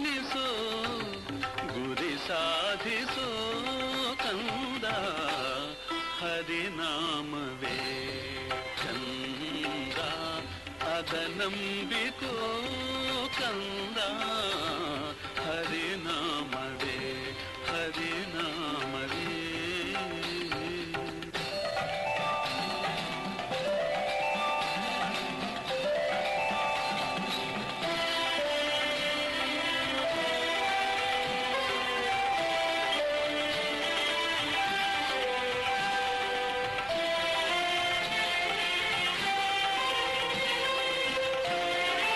ಬಂಧುರವೆನಿಸೋ ಗುರಿ ಸಾಧಿಸೋ ಕಂದ ನಂಬಿಕೋ